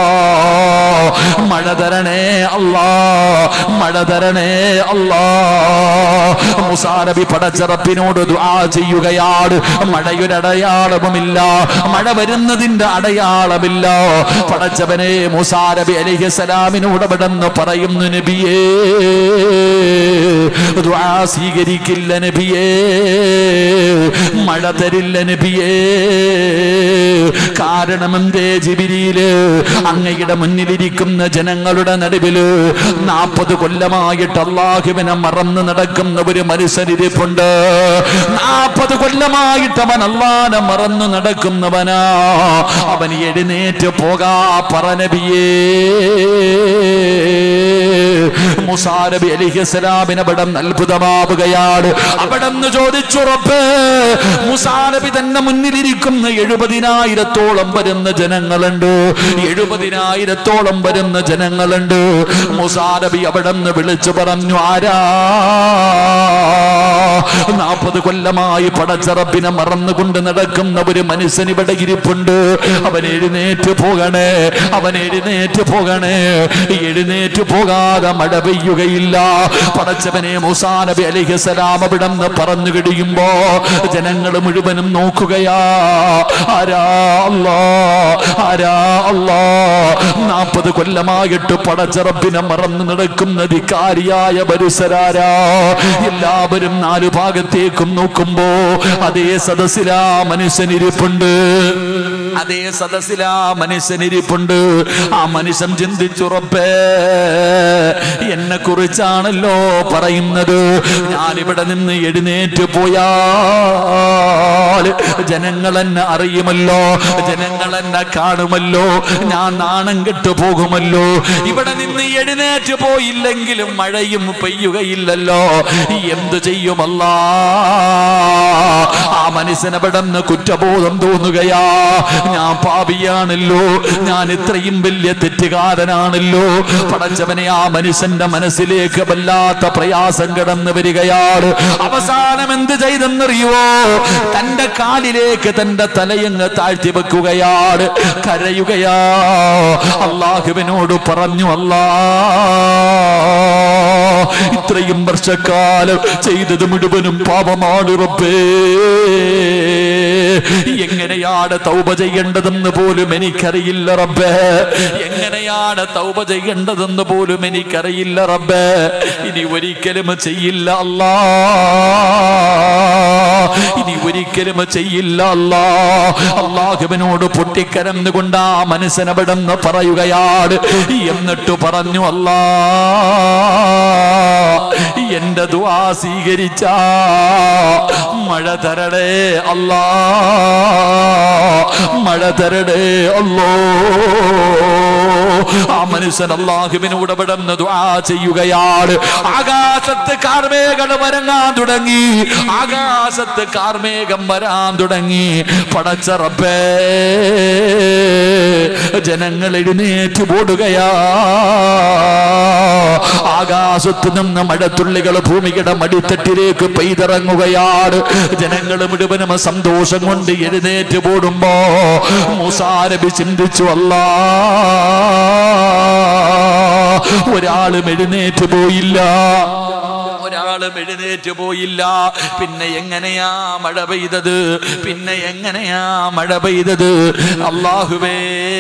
മഴ തരണേ അല്ലാ മഴ തരണേ അല്ലാ മുസാനബി പടച്ചറപ്പിനോട് ദുആ ചെയ്യുകയാണ് മഴയൊരടയാളവുമില്ല മഴ വരുന്നതിന്റെ അടയാളമില്ല പടച്ചവനെ മുസാനബി അലിഹസലാമിനോട് അവിടെന്ന് പറയുന്നു നബിയേ ദുആ സ്വീകരിക്കില്ല നബിയേ മഴ തരില്ല നബിയേ കാരണം എന്തേ ജിബിരിയില് അങ്ങയുടെ മുന്നിലിരിക്കുന്ന ജനങ്ങളുടെ നടുവില് നാൽപ്പത് കൊല്ലമായിട്ട് അള്ളാഹുവിനെ മറന്ന് നടക്കുന്ന ഒരു മനുഷ്യനിരിപ്പുണ്ട് നാൽപ്പത് കൊല്ലമായിട്ട് അവൻ അള്ളാനെ മറന്നു നടക്കുന്നവനാ അവൻ എഴുന്നേറ്റ് പോകാ പറനബിയേ മുസാനബി അലിഹിസ്ലാമിന് അവിടെ അത്ഭുതമാവുകയാണ് അവിടെ നിന്ന് ചോദിച്ചുറപ്പ് മുസാനബി തന്നെ മുന്നിലിരിക്കുന്ന എഴുപതിനായിരത്തോളം വരുന്ന ജനങ്ങളുണ്ട് എഴുപതിനായിരത്തോളം വരുന്ന ജനങ്ങളുണ്ട് മുസാനബി അവിടെ നിന്ന് വിളിച്ചു പറഞ്ഞു ആരാ നാൽപ്പത് കൊല്ലമായി പടച്ചറപ്പിനെ മറന്നുകൊണ്ട് നടക്കുന്ന ഒരു മനുഷ്യൻ ഇവിടെ ഇരിപ്പുണ്ട് അവൻ എഴുന്നേറ്റ് പോകണേ അവൻ എഴുന്നേറ്റ് പോകണേ എഴുന്നേറ്റ് പോകാതെ മഴ പെയ്യുകയില്ല പടച്ചവനെ മുസാനബി അലിഹസലാം അവിടെ നിന്ന് പറഞ്ഞു കഴിയുമ്പോ ജനങ്ങൾ മുഴുവനും നോക്കുകയാ ആരാ അല്ലാ ആരാ അല്ലാ നാൽപ്പത് കൊല്ലമായിട്ട് പടച്ചറപ്പിനെ മറന്നു നടക്കുന്ന ധിക്കാരിയായ പരിസരാരാ എല്ലാവരും നാലു ഭാഗത്തേക്കും നോക്കുമ്പോ അതേ സദസ്സിലാ മനുഷ്യനിരിപ്പുണ്ട് അതേ സദസ്സിലാ മനുഷ്യനിരിപ്പുണ്ട് ആ മനുഷ്യൻ ചിന്തിച്ചുറപ്പേ എന്നെ കുറിച്ചാണല്ലോ പറയുന്നത് ഞാനിവിടെ നിന്ന് എഴുന്നേറ്റ് പോയാൽ ജനങ്ങൾ എന്നെ അറിയുമല്ലോ ജനങ്ങൾ എന്നെ കാണുമല്ലോ ഞാൻ നാണം കെട്ടു പോകുമല്ലോ ഇവിടെ നിന്ന് എഴുന്നേറ്റ് പോയില്ലെങ്കിലും മഴയും പെയ്യുകയില്ലല്ലോ എന്തു ചെയ്യുമല്ല ആ മനുഷ്യനവിടെന്ന് കുറ്റബോധം തോന്നുകയാ ഞാൻ പാപിയാണല്ലോ ഞാൻ ഇത്രയും വലിയ തെറ്റുകാരനാണല്ലോ പടച്ചവനെ ആ മനുഷ്യന്റെ മനസ്സിലേക്ക് വല്ലാത്ത പ്രയാസം കടന്നു വരികയാണ് അവസാനം എന്ത് ചെയ്തെന്നറിയുവോ തന്റെ കാലിലേക്ക് തന്റെ തലയങ്ങ് താഴ്ത്തി വെക്കുകയാണ് കരയുകയാ അള്ളാഹുവിനോട് പറഞ്ഞു അല്ലാ ഇത്രയും വർഷക്കാലം ചെയ്തത് മുഴുവനും പാപമാണ് റബ്ബേ എങ്ങനെയാണ് തൗബ ചെയ്യേണ്ടതെന്ന് പോലും എനിക്കറിയില്ല റബ്ബേ എങ്ങനെയാണ് തൗബ ചെയ്യേണ്ടതെന്ന് പോലും എനിക്കറിയില്ല റബ്ബേ ഇനി ഒരിക്കലും ചെയ്യില്ല അല്ലാ ഇനി ഒരിക്കലും ചെയ്യില്ല അല്ലാ അള്ളാഹുവിനോട് പൊട്ടിക്കരന്നുകൊണ്ട് ആ മനസ്സിനവിടെന്ന് പറയുകയാണ് എന്നിട്ട് പറഞ്ഞു അല്ലാ എന്റെ ദുആ സ്വീകരിച്ച മഴ തരടേ അല്ലാ മഴ തരടേ അല്ലോ ആ മനുഷ്യൻ അള്ളാഹുവിനോട് വിടന്ന് ദുആ ചെയ്യുകയാണ് ആകാശത്ത് കാർമേഘം വരങ്ങാൻ തുടങ്ങി ആകാശത്ത് കാർമേഘം വരാൻ തുടങ്ങി പടച്ച റബ്ബേ ജനങ്ങൾ എഴുന്നേറ്റ് പോടുകയാ ആകാശത്ത് നിന്ന് മഴത്തുള്ളികൾ ഭൂമിയുടെ മടിത്തട്ടിലേക്ക് പെയ്തിറങ്ങുകയാണ് ജനങ്ങൾ മുഴുവനും സന്തോഷം കൊണ്ട് എഴുന്നേറ്റ് പോടുമ്പോ മൂസാരബി ചിന്തിച്ചു അല്ലാ ഒരാളും എഴുന്നേറ്റ് പോയില്ല ഒരാളും എഴുന്നേറ്റ് പോയില്ല പിന്നെ എങ്ങനെയാ മഴ പെയ്തത് പിന്നെ എങ്ങനെയാ മഴ പെയ്തത് അള്ളാഹുവേ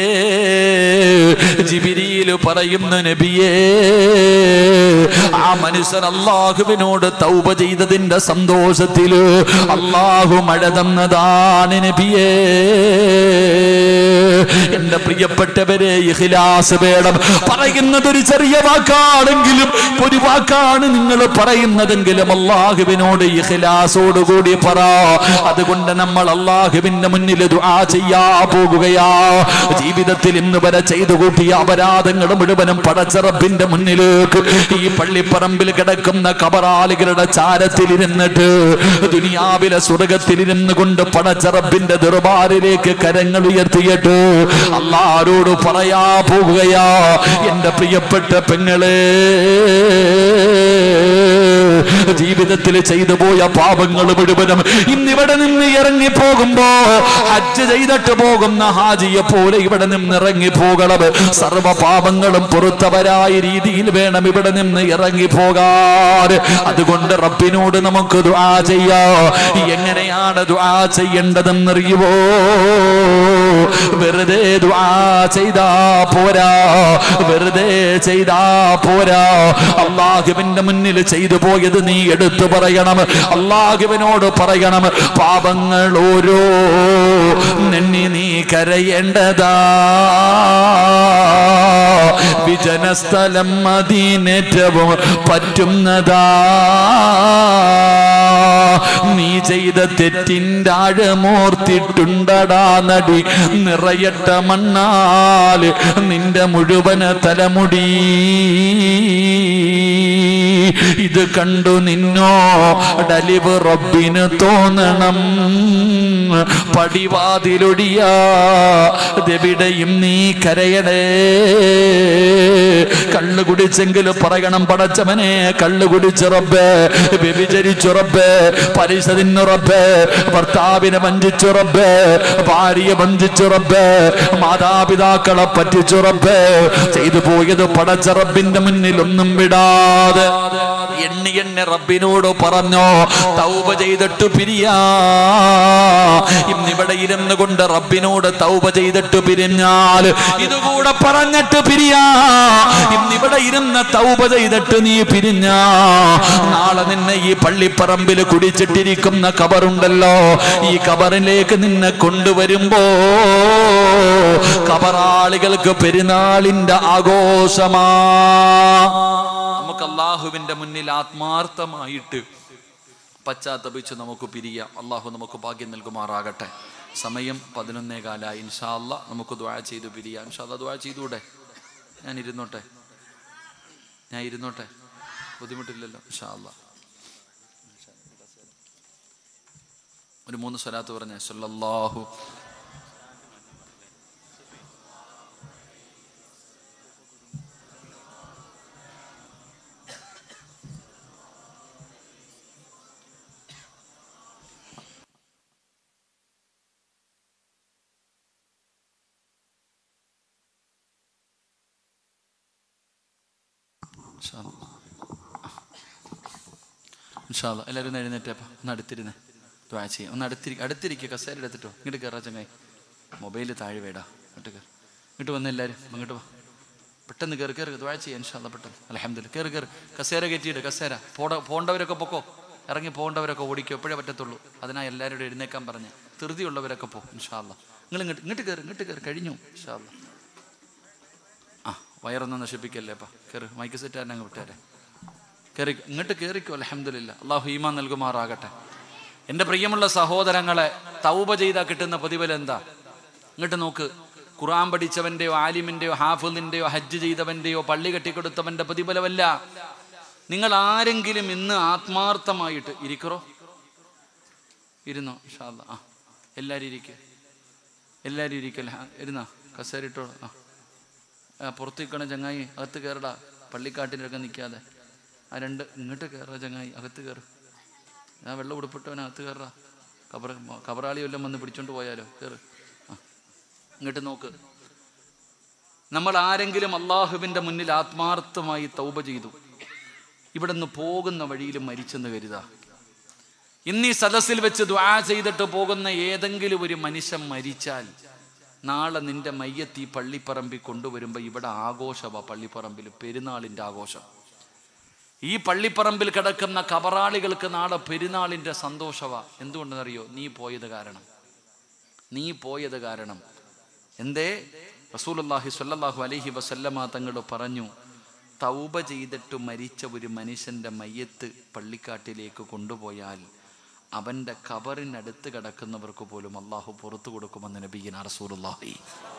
ജിബിരിയില് പറയുന്ന നബിയേ ആ മനുഷ്യൻ അള്ളാഹുവിനോട് തൗബ ചെയ്തതിന്റെ സന്തോഷത്തില് അള്ളാഹു മഴ തന്നതാണ് നബിയേ എന്റെ പ്രിയപ്പെട്ടവരെ ഇഖ്ലാസ് വേണം പറയുന്നത് ഒരു ചെറിയ വാക്കാണെങ്കിലും ഒരു വാക്കാണ് നിങ്ങൾ പറയുന്നത് പറയുന്നതെങ്കിലും അള്ളാഹുവിനോട് ഇഖ്ലാസോടുകൂടി പറ അതുകൊണ്ട് നമ്മൾ അള്ളാഹുവിന്റെ മുന്നിൽ ദുആ ചെയ്യാ പോകുകയാ ജീവിതത്തിൽ ഇന്ന് വരെ ചെയ്തു കൂട്ടിയ അപരാധങ്ങൾ മുഴുവനും പടച്ചറബിന്റെ മുന്നിലേക്ക് ഈ പള്ളിപ്പറമ്പിൽ കിടക്കുന്ന കബറാളികളുടെ ചാരത്തിലിരുന്നിട്ട് ദുനിയാവിലെ സ്വർഗത്തിലിരുന്ന് കൊണ്ട് പടച്ചറബിന്റെ ദുർബാറിലേക്ക് കരങ്ങൾ ഉയർത്തിയിട്ട് അള്ളാരോട് പറയാ പോകുകയാ എന്റെ പ്രിയപ്പെട്ട പെങ്ങളെ ജീവിതത്തിൽ ചെയ്തു പോയ പാപങ്ങൾ മുഴുവനും ഇന്നിവിടെ നിന്ന് ഇറങ്ങി പോകുമ്പോ ഹജ്ജ് ചെയ്തിട്ട് പോകുന്ന ഹാജിയെ പോലെ ഇവിടെ നിന്ന് ഇറങ്ങി പോകണം സർവ പാപങ്ങളും പൊറുത്തവരായ രീതിയിൽ വേണം ഇവിടെ നിന്ന് ഇറങ്ങി പോകാൻ അതുകൊണ്ട് റബ്ബിനോട് നമുക്ക് ദുആ ചെയ്യാ എങ്ങനെയാണ് ദുആ ചെയ്യേണ്ടതെന്നറിയുവോ വെറുതെ ദുആ ചെയ്താ പോരാ വെറുതെ ചെയ്താ പോരാ അള്ളാഹുവിന്റെ മുന്നിൽ ചെയ്തു പോയത് നീ എടുത്തു പറയണം അള്ളാഹുവിനോട് പറയണം പാപങ്ങൾ ഓരോ നെന്നി നീ കരയേണ്ടതാ വിജനസ്ഥലം മദീനേറ്റവും പറ്റുന്നതാ നീ ചെയ്ത തെറ്റിൻ്റെ ആഴമോർത്തിട്ടുണ്ടടാ നടി നിറയട്ട മണ്ണാല് നിന്റെ മുഴുവൻ തലമുടി ഇത് കണ്ടു നിന്നോ ഡലിവ് റബ്ബിന് തോന്നണം പടിവാതിലൊടിയാ ദെവിടെയും നീ കരയണേ കള്ളു കുടിച്ചെങ്കിൽ പറയണം പടച്ചവനെ കള്ളു കുടിച്ചു റബ്ബേ വ്യഭിചരിച്ചു റബ്ബേ പലിശ തിന്നു റബ്ബേ ഭർത്താവിനെ വഞ്ചിച്ചു റബ്ബേ ഭാര്യയെ വഞ്ചിച്ചു റബ്ബേ മാതാപിതാക്കളെ പറ്റിച്ചു റബ്ബേ ചെയ്തു പോയത് പടച്ച റബ്ബിന്റെ മുന്നിൽ ഒന്നും വിടാതെ എണ്ണി എണ്ണി റബ്ബിനോട് പറഞ്ഞോ തൗബ ചെയ്തിട്ട് പിരിയാ ഇന്നിവിടെ ഇരുന്ന് കൊണ്ട് റബ്ബിനോട് തൗബ ചെയ്തിട്ട് പിരിഞ്ഞാൽ ഇതുകൂടെ പറഞ്ഞിട്ട് പിരിയാ ഇന്നിവിടെ ഇരുന്ന് തൗബ ചെയ്തിട്ട് നീ പിരിഞ്ഞാ നാളെ നിന്നെ ഈ പള്ളിപ്പറമ്പിൽ കുടിച്ചിട്ടിരിക്കുന്ന കബറുണ്ടല്ലോ ഈ കബറിലേക്ക് നിന്നെ കൊണ്ടുവരുമ്പോ കബറാളികൾക്ക് പെരുന്നാളിന്റെ ആഘോഷമാ നമുക്ക് അള്ളാഹുവിന്റെ മുന്നിൽ ആത്മാർത്ഥമായിട്ട് പശ്ചാത്തപിച്ച് നമുക്ക് പിരിയാം അള്ളാഹു നമുക്ക് ഭാഗ്യം നൽകുമാറാകട്ടെ സമയം പതിനൊന്നേ കാലായി ഇൻഷാല്ല നമുക്ക് ദ്വാ ചെയ്തു പിരിയാം ഇൻഷാല്ല ദ്വാ ചെയ്തൂടെ ഞാൻ ഇരുന്നോട്ടെ ഞാൻ ഇരുന്നോട്ടെ ബുദ്ധിമുട്ടില്ലല്ലോ ഇൻഷാല്ല ഒരു മൂന്ന് സ്വലാത്ത് പറഞ്ഞേ സല്ലല്ലാഹു ഇൻഷാല്ല എല്ലാവരും ഒന്ന് എഴുന്നേറ്റപ്പ ഒന്ന് അടുത്തിരുന്നേ ദ്വാ ചെയ്യാം ഒന്ന് അടുത്തിരി അടുത്തിരിക്കുക കസേര എടുത്തിട്ടോ ഇങ്ങോട്ട് കയറാ ചങ്ങായി മൊബൈൽ താഴെ വേടാ ഇങ്ങോട്ട് കയറി ഇങ്ങോട്ട് വന്ന് എല്ലാവരും അങ്ങോട്ട് വാ പെട്ടെന്ന് കയറി കയറി ദ്വാ ചെയ്യാം ഇൻഷാല്ല പെട്ടെന്ന് അലഹമ്മദില്ല കയറി കയറി കസേര കയറ്റിയിട് കസേര പോട പോണ്ടവരൊക്കെ പൊക്കോ ഇറങ്ങി പോകേണ്ടവരൊക്കെ ഓടിക്കോ എപ്പോഴേ പറ്റത്തുള്ളൂ അതിനാ എല്ലാവരോടും എഴുന്നേക്കാൻ പറഞ്ഞ് ധൃതിയുള്ളവരൊക്കെ പോ ഇൻഷാല്ല നിങ്ങൾ ഇങ്ങോട്ട് ഇങ്ങോട്ട് കയറി ഇങ്ങോട്ട് കയറി കഴിഞ്ഞു ഇൻഷാല്ല ആ വയറൊന്നും നശിപ്പിക്കല്ലേ അപ്പ കയറി മൈക്ക് സെറ്റ് ആരെ അങ്ങ് വിട്ടേരെ കയറി ഇങ്ങോട്ട് കയറിക്കോ അലഹമില്ല അള്ളാഹു ഈമാൻ നൽകുമാറാകട്ടെ എൻ്റെ പ്രിയമുള്ള സഹോദരങ്ങളെ തൗബ ചെയ്താൽ കിട്ടുന്ന പ്രതിഫലം എന്താ ഇങ്ങോട്ട് നോക്ക് ഖുറാൻ പഠിച്ചവൻ്റെയോ ആലിമിൻ്റെയോ ഹാഫിലിൻ്റെയോ ഹജ്ജ് ചെയ്തവൻ്റെയോ പള്ളി കെട്ടിക്കൊടുത്തവൻ്റെ പ്രതിഫലമല്ല നിങ്ങൾ ആരെങ്കിലും ഇന്ന് ആത്മാർത്ഥമായിട്ട് ഇരിക്കറോ ഇരുന്നോ ഷാല്ല ആ എല്ലാവരും ഇരിക്കുക എല്ലാവരും ഇരിക്കല്ലേ ആ, ഇരുന്നാ കസേരിട്ടോ ആ ആ, പുറത്ത് നിൽക്കണ ചങ്ങായി അകത്ത് കയറടാ പള്ളിക്കാട്ടിലൊക്കെ നിൽക്കാതെ ആ രണ്ട് ഇങ്ങോട്ട് കയറാ ചങ്ങായി അകത്ത് കയറ് ഞാൻ വെള്ളം ഉടുപ്പിട്ടവൻ അകത്ത് കയറാ കബറ കബറാളി വല്ലതും വന്ന് പിടിച്ചോണ്ട് പോയാലോ കയറ് ആ ഇങ്ങോട്ട് നോക്ക് നമ്മൾ ആരെങ്കിലും അള്ളാഹുവിൻ്റെ മുന്നിൽ ആത്മാർത്ഥമായി തൗബ ചെയ്തു ഇവിടെ നിന്ന് പോകുന്ന വഴിയിൽ മരിച്ചെന്ന് കരുതാ ഇന്ന് ഈ സദസ്സിൽ വെച്ച് ദ്വാ ചെയ്തിട്ട് പോകുന്ന ഏതെങ്കിലും ഒരു മനുഷ്യൻ മരിച്ചാൽ നാളെ നിന്റെ മയ്യത്ത് ഈ പള്ളിപ്പറമ്പിൽ കൊണ്ടുവരുമ്പോൾ ഇവിടെ ആഘോഷമാ പള്ളിപ്പറമ്പിൽ പെരുന്നാളിൻ്റെ ആഘോഷം ഈ പള്ളിപ്പറമ്പിൽ കിടക്കുന്ന കബറാളികൾക്ക് നാളെ പെരുന്നാളിൻ്റെ സന്തോഷമാ എന്തുകൊണ്ടെന്നറിയോ നീ പോയത് കാരണം നീ പോയത് കാരണം എന്തേ റസൂലുള്ളാഹി സ്വല്ലല്ലാഹു അലൈഹി വസല്ലമ തങ്ങൾ പറഞ്ഞു തൗബ ചെയ്തിട്ട് മരിച്ച ഒരു മനുഷ്യൻ്റെ മയ്യത്ത് പള്ളിക്കാട്ടിലേക്ക് കൊണ്ടുപോയാൽ അവൻ്റെ കബറിനടുത്ത് കിടക്കുന്നവർക്ക് പോലും അള്ളാഹു പുറത്തു കൊടുക്കുമെന്ന് നബീന റസൂലുള്ളാഹി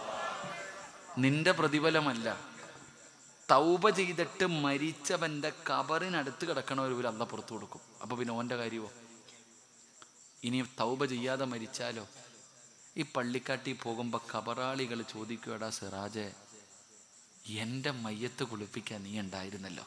നിന്റെ പ്രതിഫലമല്ല തൗബ ചെയ്തിട്ട് മരിച്ചവൻ്റെ കബറിനടുത്ത് കിടക്കണവർ പോലും അല്ല പുറത്തു കൊടുക്കും അപ്പോൾ പിന്നെ ഓൻ്റെ കാര്യമോ ഇനി തൗബ ചെയ്യാതെ മരിച്ചാലോ ഈ പള്ളിക്കാട്ടി പോകുമ്പോൾ കബറാളികൾ ചോദിക്കുകടാ സിറാജെ എൻ്റെ മയ്യത്ത് കുളിപ്പിക്കാൻ നീ ഉണ്ടായിരുന്നല്ലോ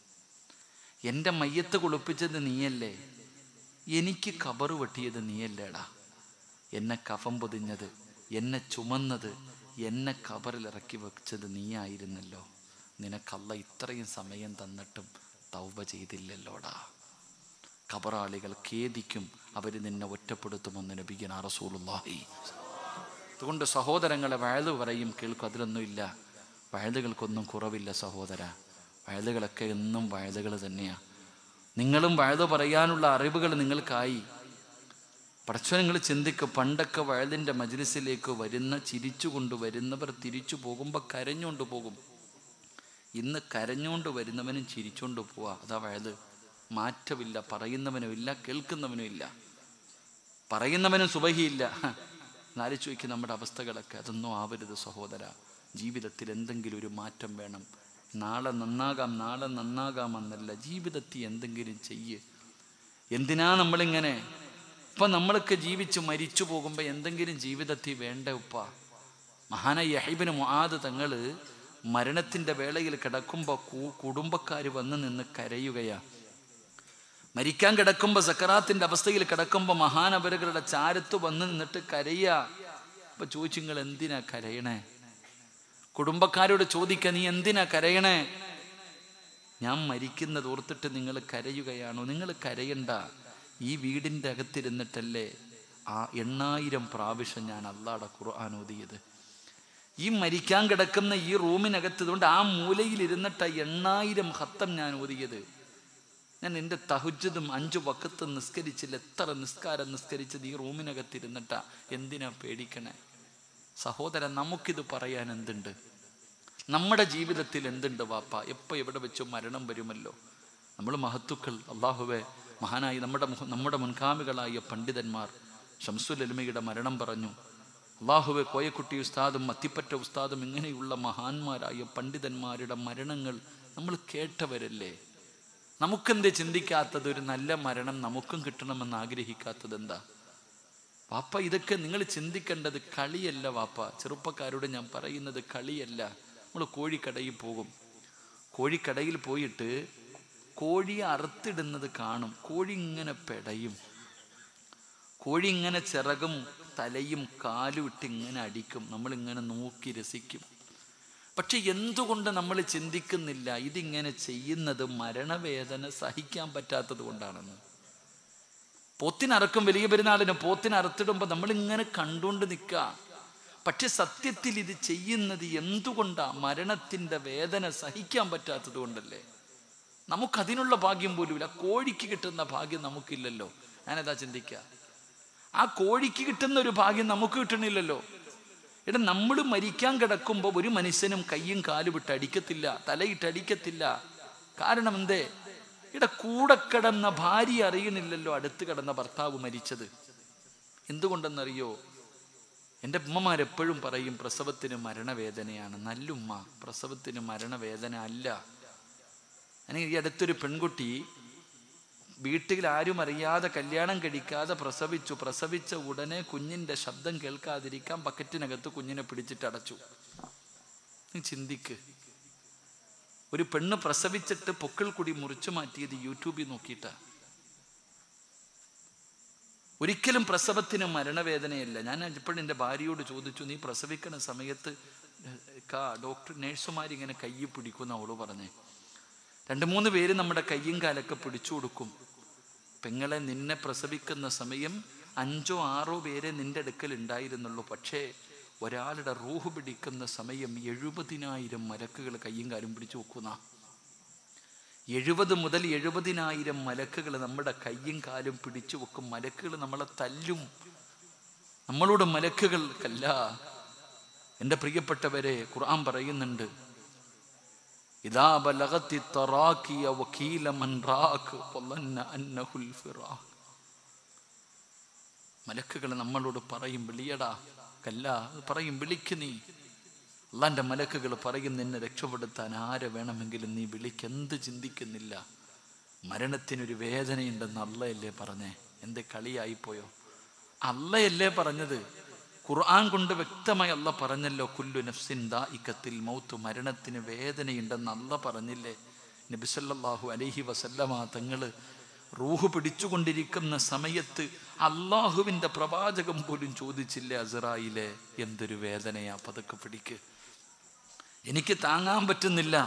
എൻ്റെ മയ്യത്ത് കുളിപ്പിച്ചത് നീയല്ലേ എനിക്ക് കബറ് വെട്ടിയത് നീയല്ലേടാ എന്നെ കഫം പൊതിഞ്ഞത് എന്നെ ചുമന്നത് എന്നെ കബറിൽ ഇറക്കി വെച്ചത് നീയായിരുന്നല്ലോ നിനക്കല്ല ഇത്രയും സമയം തന്നിട്ടും തൗബ ചെയ്തില്ലല്ലോടാ കബറാളികൾ ഖേദിക്കും അവർ നിന്നെ ഒറ്റപ്പെടുത്തുമെന്ന് നബിഗന റസൂലുള്ളാഹി അതുകൊണ്ട് സഹോദരങ്ങളെ വയല് പറയും കേൾക്കും അതിലൊന്നുമില്ല വയലുകൾക്കൊന്നും കുറവില്ല സഹോദര വയലുകളൊക്കെ എന്നും വയലുകൾ തന്നെയാണ് നിങ്ങളും വയല് പറയാനുള്ള അറിവുകൾ നിങ്ങൾക്കായി പടച്ചോ നിങ്ങൾ ചിന്തിക്കുക പണ്ടൊക്കെ വയലിൻ്റെ മജ്ലിസിലേക്ക് വരുന്ന ചിരിച്ചുകൊണ്ട് വരുന്നവർ തിരിച്ചു പോകുമ്പോൾ കരഞ്ഞുകൊണ്ട് പോകും ഇന്ന് കരഞ്ഞുകൊണ്ട് വരുന്നവനും ചിരിച്ചുകൊണ്ട് പോവാ അതാ വയല് മാറ്റമില്ല പറയുന്നവനും ഇല്ല കേൾക്കുന്നവനും ഇല്ല പറയുന്നവനും സുബഹിയില്ല നാല് ചോദിക്കും നമ്മുടെ അവസ്ഥകളൊക്കെ അതൊന്നും ആവരുത് സഹോദര ജീവിതത്തിൽ എന്തെങ്കിലും ഒരു മാറ്റം വേണം നാളെ നന്നാകാം നാളെ നന്നാകാം എന്നല്ല ജീവിതത്തിൽ എന്തെങ്കിലും ചെയ്യ് എന്തിനാ നമ്മളിങ്ങനെ ഇപ്പം നമ്മളൊക്കെ ജീവിച്ച് മരിച്ചു പോകുമ്പോൾ എന്തെങ്കിലും ജീവിതത്തിൽ വേണ്ട ഉപ്പ മഹാന യഹീബിന് മുആദ് തങ്ങൾ മരണത്തിൻ്റെ വേളയിൽ കിടക്കുമ്പോൾ കുടുംബക്കാർ വന്ന് നിന്ന് കരയുകയാ മരിക്കാൻ കിടക്കുമ്പോൾ സക്കറാത്തിൻ്റെ അവസ്ഥയിൽ കിടക്കുമ്പോൾ മഹാനവരുകളുടെ ചാരത്ത് വന്ന് നിന്നിട്ട് കരയുക അപ്പൊ ചോദിച്ചു നിങ്ങൾ എന്തിനാ കരയണേ കുടുംബക്കാരോട് ചോദിക്ക നീ എന്തിനാ കരയണേ ഞാൻ മരിക്കുന്നത് ഓർത്തിട്ട് നിങ്ങൾ കരയുകയാണോ നിങ്ങൾ കരയണ്ട ഈ വീടിൻ്റെ അകത്തിരുന്നിട്ടല്ലേ ആ എണ്ണായിരം പ്രാവശ്യം ഞാൻ അള്ളാടെ ഖുർആൻ ഓതിയത് ഈ മരിക്കാൻ കിടക്കുന്ന ഈ റൂമിനകത്ത് കൊണ്ട് ആ മൂലയിൽ ഇരുന്നിട്ട എണ്ണായിരം ഹത്തം ഞാൻ ഓതിയത് ഞാൻ എൻ്റെ തഹുജതും അഞ്ചു വക്കത്ത് നിസ്കരിച്ചില്ല എത്ര നിസ്കാരം നിസ്കരിച്ചത് ഈ റൂമിനകത്തിരുന്നിട്ടാ എന്തിനാ പേടിക്കണേ സഹോദരൻ നമുക്കിത് പറയാൻ എന്തുണ്ട് നമ്മുടെ ജീവിതത്തിൽ എന്തുണ്ട് വാപ്പ എപ്പോൾ എവിടെ വെച്ചോ മരണം വരുമല്ലോ നമ്മൾ മഹത്തുക്കൾ അള്ളാഹുവെ മഹാനായി നമ്മുടെ മുഹ- നമ്മുടെ മുൻഗാമികളായ പണ്ഡിതന്മാർ ഷംസുൽ എൽമയുടെ മരണം പറഞ്ഞു അള്ളാഹുവെ കോയക്കുട്ടി ഉസ്താദും അത്തിപ്പറ്റ ഉസ്താദും ഇങ്ങനെയുള്ള മഹാന്മാരായ പണ്ഡിതന്മാരുടെ മരണങ്ങൾ നമ്മൾ കേട്ടവരല്ലേ നമുക്കെന്തേ ചിന്തിക്കാത്തത് ഒരു നല്ല മരണം നമുക്കും കിട്ടണമെന്ന് ആഗ്രഹിക്കാത്തത് എന്താ വാപ്പ ഇതൊക്കെ നിങ്ങൾ ചിന്തിക്കേണ്ടത് കളിയല്ല വാപ്പ ചെറുപ്പക്കാരോട് ഞാൻ പറയുന്നത് കളിയല്ല നമ്മൾ കോഴിക്കടയിൽ പോകും കോഴിക്കടയിൽ പോയിട്ട് കോഴിയെ അറുത്തിടുന്നത് കാണും കോഴി ഇങ്ങനെ പെടയും കോഴി ഇങ്ങനെ ചിറകും തലയും കാലും ഇട്ട് ഇങ്ങനെ അടിക്കും നമ്മളിങ്ങനെ നോക്കി രസിക്കും പക്ഷെ എന്തുകൊണ്ട് നമ്മൾ ചിന്തിക്കുന്നില്ല ഇതിങ്ങനെ ചെയ്യുന്നത് മരണവേദന സഹിക്കാൻ പറ്റാത്തത് കൊണ്ടാണെന്ന് പോത്തിനറക്കും വലിയ പെരുന്നാളിന് പോത്തിനറുത്തിടുമ്പോൾ നമ്മളിങ്ങനെ കണ്ടുകൊണ്ട് നിൽക്കുക പക്ഷെ സത്യത്തിൽ ഇത് ചെയ്യുന്നത് എന്തുകൊണ്ടാ മരണത്തിൻ്റെ വേദന സഹിക്കാൻ പറ്റാത്തത് കൊണ്ടല്ലേ നമുക്കതിനുള്ള ഭാഗ്യം പോലുമില്ല കോഴിക്ക് കിട്ടുന്ന ഭാഗ്യം നമുക്കില്ലല്ലോ ഞാനതാ ചിന്തിക്കുക ആ കോഴിക്ക് കിട്ടുന്ന ഒരു ഭാഗ്യം നമുക്ക് കിട്ടണില്ലല്ലോ എടാ നമ്മൾ മരിക്കാൻ കിടക്കുമ്പോൾ ഒരു മനുഷ്യനും കയ്യും കാലും വിട്ട് അടിക്കത്തില്ല തലയിട്ട് അടിക്കത്തില്ല കാരണം എന്തേ ഇവിടെ കൂടെ കിടന്ന ഭാര്യ അറിയണില്ലല്ലോ അടുത്ത് കിടന്ന ഭർത്താവ് മരിച്ചത് എന്തുകൊണ്ടെന്നറിയോ എൻ്റെ ഉമ്മമാരെപ്പോഴും പറയും പ്രസവത്തിന് മരണവേദനയാണ് നല്ലുമ്മ പ്രസവത്തിന് മരണവേദന അല്ല അല്ലെങ്കിൽ ഈ അടുത്തൊരു പെൺകുട്ടി വീട്ടിൽ ആരും അറിയാതെ കല്യാണം കഴിക്കാതെ പ്രസവിച്ചു പ്രസവിച്ച ഉടനെ കുഞ്ഞിൻ്റെ ശബ്ദം കേൾക്കാതിരിക്കാൻ ബക്കറ്റിനകത്ത് കുഞ്ഞിനെ പിടിച്ചിട്ട് അടച്ചു നീ ചിന്തിക്ക് ഒരു പെണ്ണ് പ്രസവിച്ചിട്ട് പൊക്കിൾ കുടി മുറിച്ചു മാറ്റിയത് യൂട്യൂബിൽ നോക്കിയിട്ടാ ഒരിക്കലും പ്രസവത്തിന് മരണവേദനയല്ല ഞാൻ ഇപ്പോഴും എൻ്റെ ഭാര്യയോട് ചോദിച്ചു നീ പ്രസവിക്കുന്ന സമയത്ത് കാ ഡോക്ടർ നേഴ്സുമാരിങ്ങനെ കയ്യിൽ പിടിക്കുമെന്ന് അവള് പറഞ്ഞേ രണ്ട് മൂന്ന് പേര് നമ്മുടെ കയ്യും കാലൊക്കെ പിടിച്ചു കൊടുക്കും പെങ്ങളെ നിന്നെ പ്രസവിക്കുന്ന സമയം അഞ്ചോ ആറോ പേരെ നിന്റെ അടുക്കൽ ഉണ്ടായിരുന്നുള്ളൂ പക്ഷേ ഒരാളുടെ റൂഹ് പിടിക്കുന്ന സമയം എഴുപതിനായിരം മലക്കുകൾ കയ്യും കാലും പിടിച്ചു വെക്കുന്ന എഴുപത് മുതൽ എഴുപതിനായിരം മലക്കുകൾ നമ്മുടെ കയ്യും കാലും പിടിച്ചു വെക്കും മലക്കുകൾ നമ്മളെ തല്ലും നമ്മളോട് മലക്കുകൾക്കല്ല എൻ്റെ പ്രിയപ്പെട്ടവരെ ഖുർആൻ പറയുന്നുണ്ട് ഇതാ ബലഗത്തി തറാക്കിയ വക്കീല മൻ റാക്ക് വظن أنه الفراق മലക്കുകൾ നമ്മളോട് പറയും വിളിയടാ കല്ല അത് പറയും വിളിക്ക് നീ അള്ളാന്റെ മലക്കുകൾ പറയും നിന്നെ രക്ഷപ്പെടുത്താൻ ആരെ വേണമെങ്കിലും നീ വിളിക്ക് എന്ത് ചിന്തിക്കുന്നില്ല മരണത്തിനൊരു വേദനയുണ്ടെന്ന് അള്ളയല്ലേ പറഞ്ഞേ എന്ത് കളിയായിപ്പോയോ അള്ളയല്ലേ പറഞ്ഞത് ഖുർആൻ കൊണ്ട് വ്യക്തമായി അല്ല പറഞ്ഞല്ലോ കുല്ലു നഫ്സിൻ ദാഇക്കത്തിൽ മൗത്ത് മരണത്തിന് വേദനയുണ്ടെന്ന് അല്ല പറഞ്ഞില്ലേ നബിസല്ലാഹു അലൈഹി വസല്ലമ തങ്ങള് റൂഹ് പിടിച്ചുകൊണ്ടിരിക്കുന്ന സമയത്ത് അള്ളാഹുവിൻ്റെ പ്രവാചകം പോലും ചോദിച്ചില്ലേ അസറായിലെ എന്തൊരു വേദനയാ പതുക്കെ പിടിക്ക് എനിക്ക് താങ്ങാൻ പറ്റുന്നില്ല